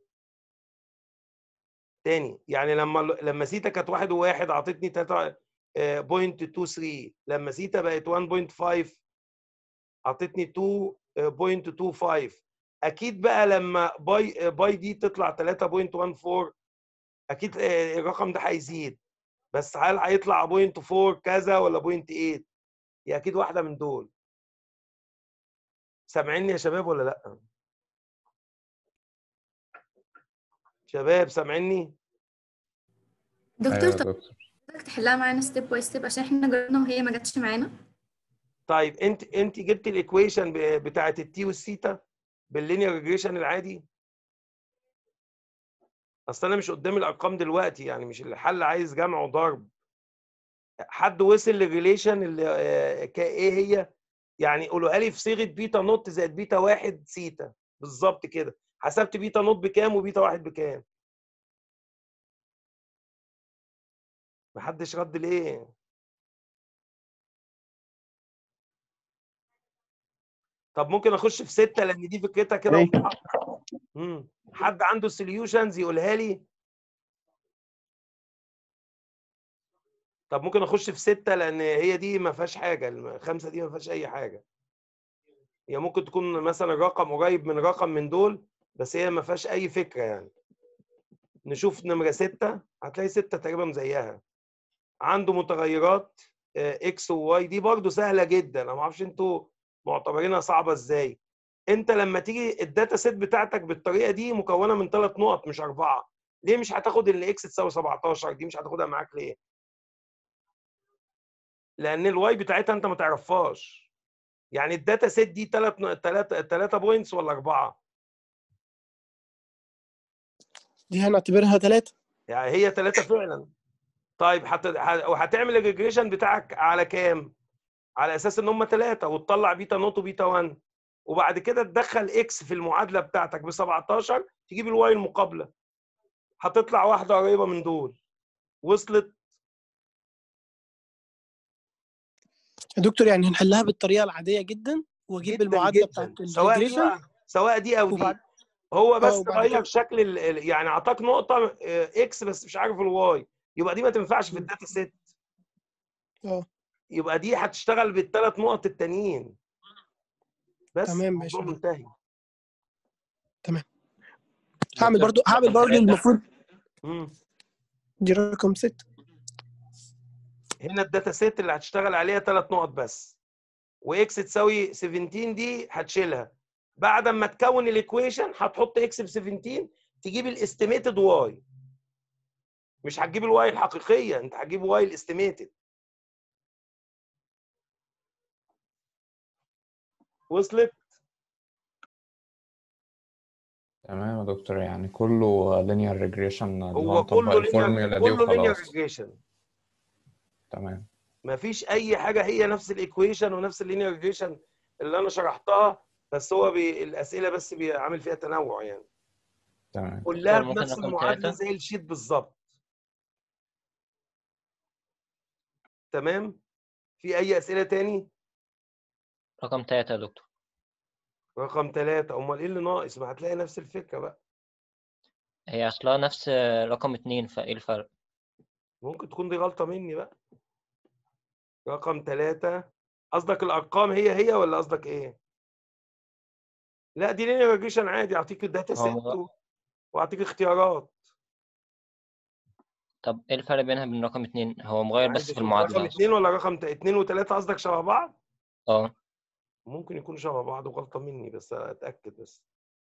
تاني يعني لما لما سيتا كانت واحد وواحد اعطتني 3 آه، 0.23 لما سيتا بقت 1.5 اعطتني 2.25 اكيد بقى لما باي باي دي تطلع 3.14 اكيد آه، الرقم ده هيزيد بس هل هيطلع 0.4 كذا ولا 0.8 هي اكيد واحده من دول سامعيني يا شباب ولا لا شباب سامعيني دكتور ايوه يا طب دكتور حضرتك تحلها معانا ستيب باي ستيب عشان احنا جربنا وهي ما جاتش معانا طيب انت انت جبت الايكويشن بتاعه التي والثيتا باللينير ريجريشن العادي اصل انا مش قدامي الارقام دلوقتي يعني مش الحل عايز جمع وضرب حد وصل للريليشن اللي آه، كا- ايه هي يعني قولوها لي في صيغه بيتا نوت زائد بيتا واحد سيتا بالظبط كده حسبت بيتا نوت بكام وبيتا واحد بكام محدش رد ليه طب ممكن اخش في ستة لان دي فكرتها كده إيه؟ واضحة. مم. حد عنده سوليوشنز يقولها لي طب ممكن اخش في ستة لان هي دي ما فيهاش حاجة الخمسة دي ما فيهاش اي حاجة هي ممكن تكون مثلا رقم قريب من رقم من دول بس هي ما فيهاش اي فكرة يعني نشوف نمرة ستة هتلاقي ستة تقريبا زيها عنده متغيرات اكس وواي دي برضو سهلة جدا انا ما اعرفش انتوا معتبرينها صعبة ازاي انت لما تيجي الداتا سيت بتاعتك بالطريقة دي مكونة من ثلاث نقط مش اربعة ليه مش هتاخد ان اكس تساوي 17 دي مش هتاخدها معاك ليه لان الواي بتاعتها انت ما تعرفهاش يعني الداتا سيت دي ثلاث ثلاث ثلاثة بوينتس ولا اربعة دي هنعتبرها ثلاثة يعني هي ثلاثة فعلا طيب هت... ه- وهتعمل الريجريشن بتاعك على كام؟ على اساس ان هم ثلاثة وتطلع بيتا نوت وبيتا 1 وبعد كده تدخل اكس في المعادلة بتاعتك ب 17 تجيب الواي المقابلة هتطلع واحدة قريبة من دول وصلت يا دكتور يعني هنحلها بالطريقة العادية جدا واجيب جدا المعادلة جدا بتاعت سواء دي الريجريشن بقى سواء دي او دي وبعد هو بس اه وبعد غير كده شكل ال... ال- يعني اعطاك نقطة آه، اكس بس مش عارف الواي يبقى دي ما تنفعش في مم. الداتا سيت اه يبقى دي هتشتغل بالثلاث نقط التانيين بس تمام ماشي الموضوع يا دكتور. منتهي تمام هعمل دكتور برضو هعمل برضو ثلاثة المفروض مم. دي رقم ستة هنا الداتا سيت اللي هتشتغل عليها ثلاث نقط بس واكس تساوي 17 دي هتشيلها بعد ما تكون الايكويشن هتحط اكس ب 17 تجيب الاستيميتد واي مش هتجيب الواي الحقيقيه انت هتجيب واي الاستيميتد وصلت تمام يا دكتور يعني كله linear regression اللي هو هو كله نطبق لينير الفورمولا دي كله لينير وخلاص ريجريشن تمام مفيش اي حاجه هي نفس الايكويشن ونفس اللينير ريجريشن اللي انا شرحتها بس هو بي... الاسئله بس بيعمل فيها تنوع يعني تمام كلها دكتور، ممكن بنفس رقم المعادله تلاتة؟ زي الشيت بالظبط تمام في اي اسئله تاني رقم تلاتة يا دكتور رقم ثلاثة امال ايه اللي ناقص ما هتلاقي نفس الفكره بقى هي أصلها نفس رقم اتنين فإيه الفرق؟ ممكن تكون دي غلطه مني بقى رقم ثلاثة قصدك الارقام هي هي ولا قصدك ايه لا دي لينير ريجريشن عادي اعطيك الداتا سيت هو- و- واعطيك اختيارات طب إيه الفرق بينها وبين رقم اتنين؟ هو مغير عايز بس في أشوف رقم المعادلة اتنين ولا رقم ت- اتنين وتلاتة قصدك شبه بعض؟ اه ممكن يكونوا شبه بعض وغلطة مني بس اتأكد بس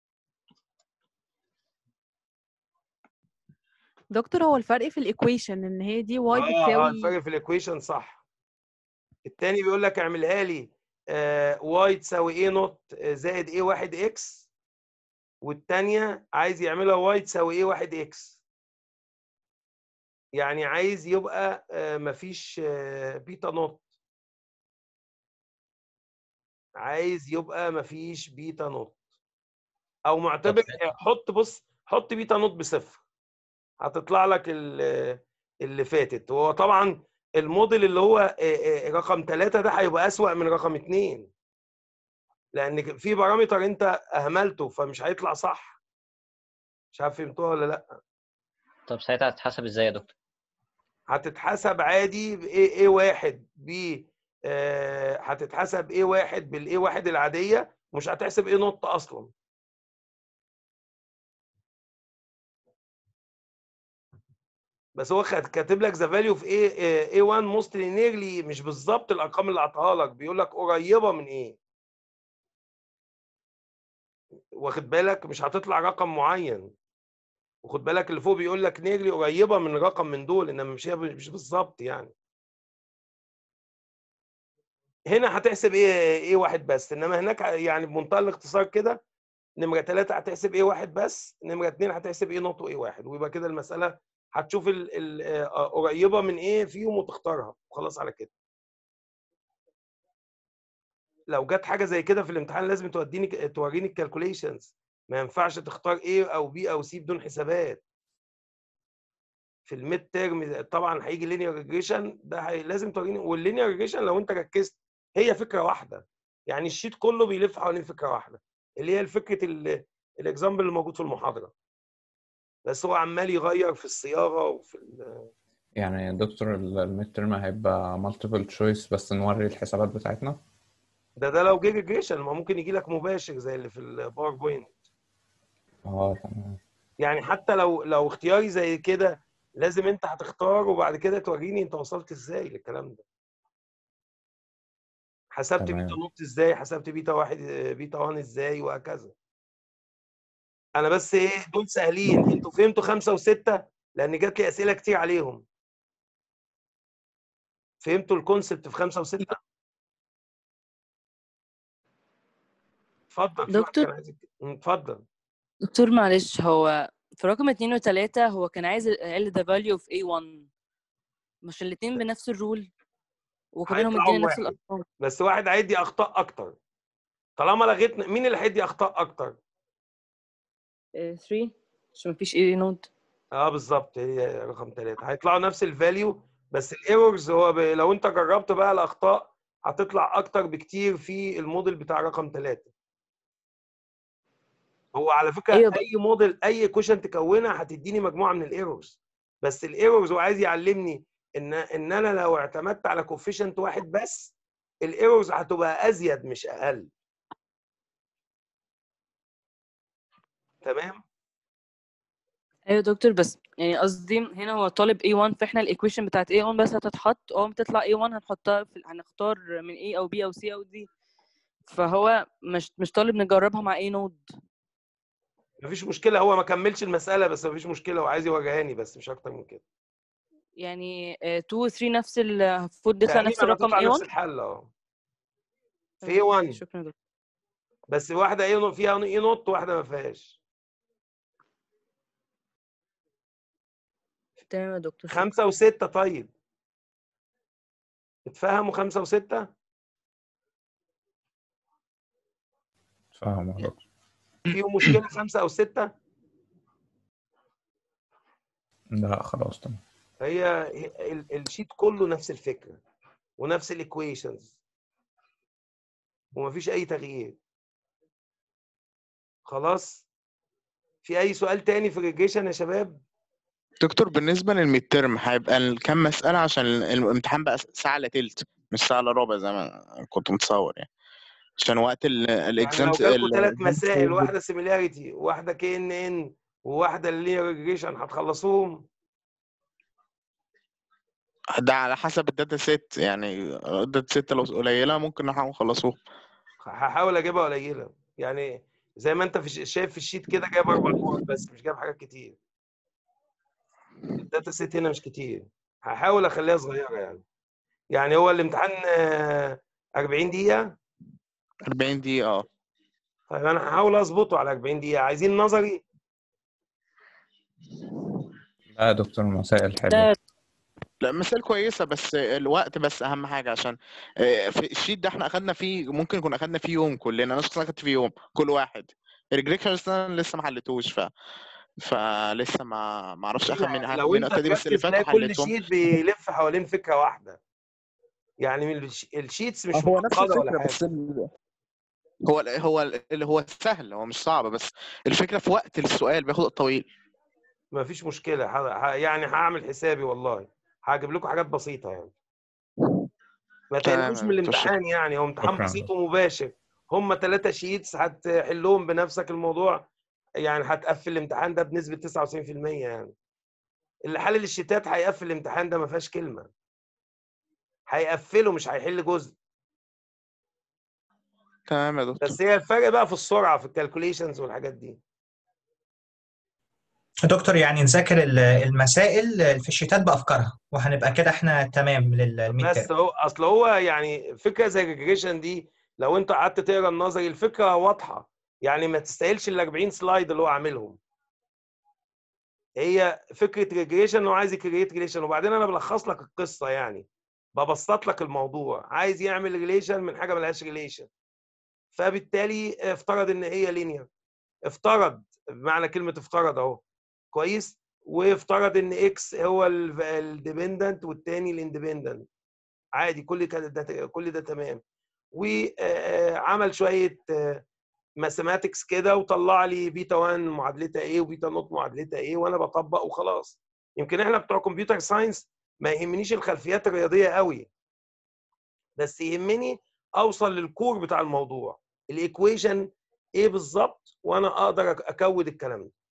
دكتور هو الفرق في الايكويشن ان هي دي واي اه اه بتساوي الفرق في الايكويشن صح التاني بيقول لك اعملها لي واي تساوي ايه نوت زائد ايه واحد اكس والتانية عايز يعملها واي تساوي ايه واحد اكس يعني عايز يبقى آه، مفيش آه، بيتا نوت عايز يبقى مفيش بيتا نوت او معتبر حط بص حط بيتا نوت بصفر هتطلع لك ال- اللي فاتت هو طبعا الموديل اللي هو آه، آه، رقم ثلاثة ده هيبقى أسوأ من رقم اتنين لأن في بارامتر أنت أهملته فمش هيطلع صح مش عارف فهمتوها ولا لأ طب ساعتها هتتحسب ازاي يا دكتور؟ هتتحسب عادي ب A واحد ب آه، هتتحسب A واحد بال A واحد العادية مش هتحسب A نوت أصلا بس هو خد- كاتب لك ذا فاليو في A آه، A1 موستلي نيرلي مش بالظبط الأرقام اللي عطاها لك بيقول لك قريبة من إيه واخد بالك مش هتطلع رقم معين وخد بالك اللي فوق بيقول لك نيرلي قريبة من رقم من دول إنما مش هي مش بالظبط يعني هنا هتحسب ايه ايه واحد بس انما هناك يعني بمنتهى الاختصار كده نمره ثلاثة هتحسب ايه واحد بس نمره اثنين هتحسب ايه نقطه وايه واحد ويبقى كده المساله هتشوف ال ال آه، قريبه من ايه فيهم وتختارها وخلاص على كده لو جت حاجه زي كده في الامتحان لازم توديني توريني الكالكوليشنز ما ينفعش تختار ايه او بي او سي بدون حسابات في الميد تيرم طبعا هيجي لينير ريجريشن ده هي لازم توريني واللينير ريجريشن لو انت ركزت هي فكره واحده يعني الشيت كله بيلف حوالين فكره واحده اللي هي الفكره الاكزامبل اللي موجود في المحاضره بس هو عمال يغير في الصياغه وفي ال- يعني يا دكتور الميد ترم هيبقى مالتيبل تشويس بس نوري الحسابات بتاعتنا ده ده لو جه ريجريشن ما ممكن يجي لك مباشر زي اللي في الباوربوينت اه تمام يعني حتى لو لو اختياري زي كده لازم انت هتختار وبعد كده توريني انت وصلت ازاي للكلام ده حسبت تمام. بيتا نوت ازاي حسبت بيتا واحد بيتا 1 ازاي وهكذا انا بس ايه دول سهلين انتوا فهمتوا خمسة وستة لان جات لي اسئله كتير عليهم فهمتوا الكونسبت في خمسة وستة اتفضل في واحد دكتور. كان عايز يتك- م، اتفضل دكتور معلش هو في رقم اتنين وتلاتة هو كان عايز ال the value of A1 مش الاتنين بنفس الرول وكمان هم هيطلعوا مدينا نفس واحد. الأرقام بس واحد هيدي اخطاء اكتر طالما لغيت مين اللي هيدي اخطاء اكتر 3 عشان مفيش A نود اه بالظبط هي رقم ثلاثة هيطلعوا نفس الفاليو بس الايرورز هو ب... لو انت جربت بقى الاخطاء هتطلع اكتر بكتير في الموديل بتاع رقم ثلاثة هو على فكره أيوة بقى. اي موديل اي كوشن تكونها هتديني مجموعه من الايرورز بس الايرورز هو عايز يعلمني ان ان انا لو اعتمدت على كوفيشنت واحد بس الايرورز هتبقى ازيد مش اقل تمام ايوه يا دكتور بس يعني قصدي هنا هو طالب A1 فاحنا الايكويشن بتاعت A1 بس هتتحط اول ما تطلع A1 هنحطها في هنختار من A او B او C او D فهو مش مش طالب نجربها مع اي نود مفيش مشكله هو ما كملش المساله بس مفيش مشكله هو عايز يوريهاني بس مش اكتر من كده يعني 2 و 3 نفس ال المفروض يطلع نفس تقريبا الرقم هتطلع نفس A1 الحل اه في تمام، A1 شكرا يا دكتور بس واحده ايه نوت فيها ايه نوت واحده ما فيهاش تمام يا دكتور شكرا خمسه وسته طيب اتفهموا خمسه وسته فاهم يا دكتور فيهم مشكله خمسه او سته لا خلاص تمام هي هي- ال- الشيت كله نفس الفكره ونفس الايكويشنز ومفيش اي تغيير خلاص في اي سؤال تاني في الريجريشن يا شباب دكتور بالنسبة للميد ترم هيبقى ال- كام مسألة عشان ال- الامتحان بقى ساعة الا تلت مش ساعة الا ربع زي ما كنت متصور يعني عشان وقت ال- يعني لو الاكزامز جالكوا ثلاث ال- مسائل واحده سيميلاريتي وواحده كي ان ان وواحده لينير ريجريشن هتخلصوهم ده على حسب الداتا سيت يعني الداتا سيت لو قليلة ممكن نحاول نخلصوه هحاول اجيبها قليله يعني زي ما انت في الش- شايف في الشيت كده جايب اربع نقط بس مش جايب حاجات كتير الداتا سيت هنا مش كتير هحاول اخليها صغيره يعني يعني هو الامتحان آه، 40 دقيقه 40 دقيقة اه طيب انا هحاول اظبطه على 40 دقيقه عايزين نظري لا يا دكتور مسائل ده حلوة لا مثال كويسة بس الوقت بس أهم حاجة عشان آه، في الشيت ده احنا أخدنا فيه ممكن نكون أخدنا فيه يوم كلنا أنا شخصيا أخدت فيه يوم كل واحد الريجريشن أنا لسه ما حلتوش ف فلسه ما ما اعرفش اخد من لو من انت اخد بس اللي تركز فاتوا تلاقي كل حليتهم شيت بيلف حوالين فكره واحده يعني من الش- الشيتس مش هو نفس معقده ولا الفكرة حاجه بس ال- هو ال- هو ال- اللي هو سهل هو مش صعب بس الفكرة في وقت السؤال بياخد وقت طويل ما فيش مشكله ه- ه- يعني هعمل حسابي والله هجيب لكم حاجات بسيطه يعني ما تمام تقلقوش يا من دكتور شكرا الامتحان يعني هو امتحان شكرا بسيط ومباشر هم ثلاثة شيتس هتحلهم بنفسك الموضوع يعني هتقفل الامتحان ده بنسبة 99% يعني اللي حلل الشيتات هيقفل الامتحان ده ما فيهاش كلمة هيقفله مش هيحل جزء تمام يا دكتور بس هي الفرق بقى في السرعة في الكالكوليشنز والحاجات دي دكتور يعني نذاكر ال- المسائل في الشيتات بأفكارها وهنبقى كده احنا تمام للميد بس تيرم هو اصل هو يعني فكرة زي الريجريشن دي لو انت قعدت تقرا النظري الفكرة واضحة يعني ما تستاهلش ال 40 سلايد اللي هو عاملهم هي فكره ريجريشن انه عايز يكريت ريليشن وبعدين انا بلخص لك القصه يعني ببسط لك الموضوع عايز يعمل ريليشن من حاجه ملهاش ريليشن فبالتالي افترض ان هي لينير افترض بمعنى كلمه افترض اهو كويس وافترض ان اكس هو الديبندنت والتاني الاندبندنت عادي كل ده كل ده تمام وعمل شويه ماثيماتكس كده وطلع لي بيتا 1 معادلتها ايه وبيتا نوت معادلتها ايه وانا بطبق وخلاص يمكن احنا بتوع كمبيوتر ساينس ما يهمنيش الخلفيات الرياضيه قوي بس يهمني اوصل للكور بتاع الموضوع الايكويشن ايه بالظبط وانا اقدر اكود الكلام ده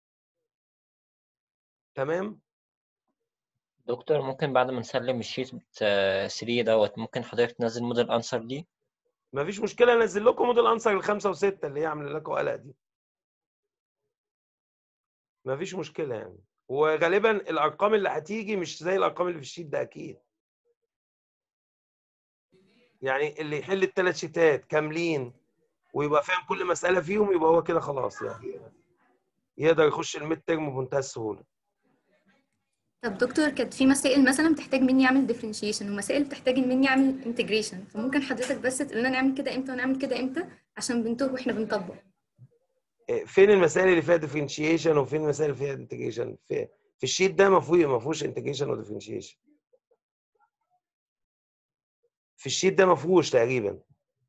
تمام دكتور ممكن بعد ما نسلم الشيت 3 دوت ممكن حضرتك تنزل موديل انسر دي مفيش مشكله انزل لكم موديل انسر الخمسه وسته اللي هي عامله لكم قلق دي مفيش مشكله يعني وغالبا الارقام اللي هتيجي مش زي الارقام اللي في الشيت ده اكيد يعني اللي يحل الثلاث شيتات كاملين ويبقى فاهم كل مساله فيهم يبقى هو كده خلاص يعني يقدر يخش الميد ترم بمنتهى السهوله طب دكتور كانت في مسائل مثلا بتحتاج مني اعمل ديفرنشيشن ومسائل بتحتاج مني اعمل انتجريشن فممكن حضرتك بس تقول لنا نعمل كده امتى ونعمل كده امتى عشان بنتوه واحنا بنطبق فين المسائل اللي فيها ديفرنشيشن وفين المسائل اللي فيها انتجريشن في في الشيت ده ما فيهوش ما فيهوش انتجريشن وديفرنشيشن في الشيت ده ما فيهوش تقريبا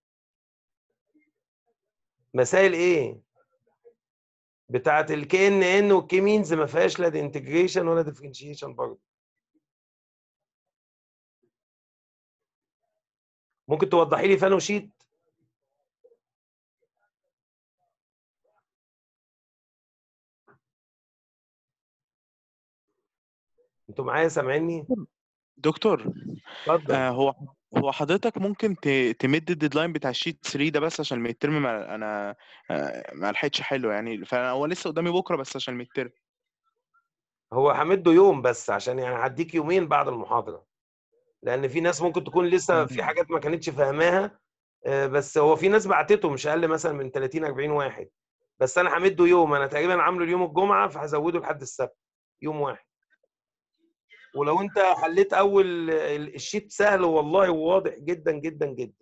مسائل ايه بتاعه الكي ان ان والكي مينز ما فيهاش لا انتجريشن ولا ديفرنشيشن برضه ممكن توضحي لي فانو شيت انتوا معايا سامعيني دكتور اتفضل آه هو هو حضرتك ممكن ت- تمد الديدلاين بتاع الشيت 3 ده بس عشان الميد ترم ما انا آه، ما لحقتش حلو يعني فهو لسه قدامي بكره بس عشان الميد ترم هو همده يوم بس عشان يعني هديك يومين بعد المحاضره لان في ناس ممكن تكون لسه في حاجات ما كانتش فاهماها آه، بس هو في ناس بعتته مش اقل مثلا من 30 40 واحد بس انا همده يوم انا تقريبا عامله اليوم الجمعه فهزوده لحد السبت يوم واحد ولو انت حليت اول ال- الشيت سهل والله وواضح جدا جدا جدا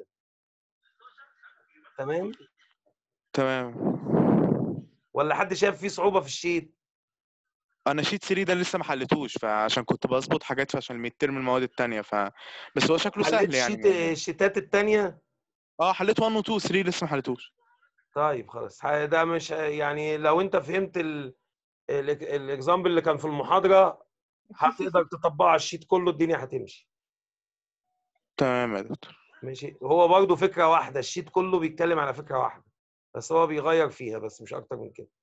تمام تمام ولا حد شايف فيه صعوبه في الشيت انا شيت 3 ده لسه ما حلتوش فعشان كنت بظبط حاجات عشان الميد ترم المواد التانية ف بس هو شكله حليت سهل يعني الشيت الشيتات التانية اه حليت 1 و 2 3 لسه ما حلتوش طيب خلاص ح- ده مش يعني لو انت فهمت ال- ال- الاكزامبل اللي كان في المحاضره هتقدر تطبقه على الشيت كله الدنيا هتمشي تمام يا دكتور ماشي هو برضه فكره واحده الشيت كله بيتكلم على فكره واحده بس هو بيغير فيها بس مش اكتر من كده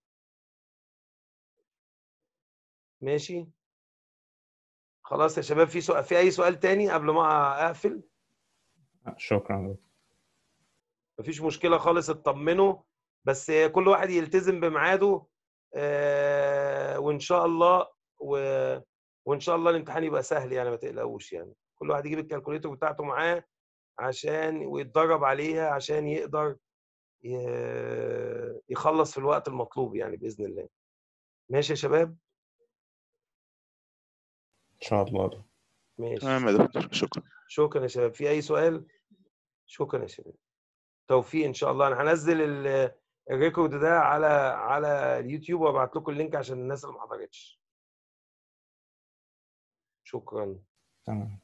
ماشي خلاص يا شباب في سؤال في اي سؤال تاني قبل ما اقفل شكرا دكتور مفيش مشكله خالص اطمنوا بس كل واحد يلتزم بميعاده آه، وان شاء الله و... وان شاء الله الامتحان يبقى سهل يعني ما تقلقوش يعني كل واحد يجيب الكالكوليتر بتاعته معاه عشان ويتدرب عليها عشان يقدر ي- يخلص في الوقت المطلوب يعني باذن الله ماشي يا شباب ان شاء الله ده. ماشي تمام يا دكتور شكرا شكرا يا شباب في اي سؤال شكرا يا شباب توفيق ان شاء الله انا هنزل ال- الريكورد ده على على اليوتيوب وابعت لكم اللينك عشان الناس اللي ما حضرتش شكرا تمام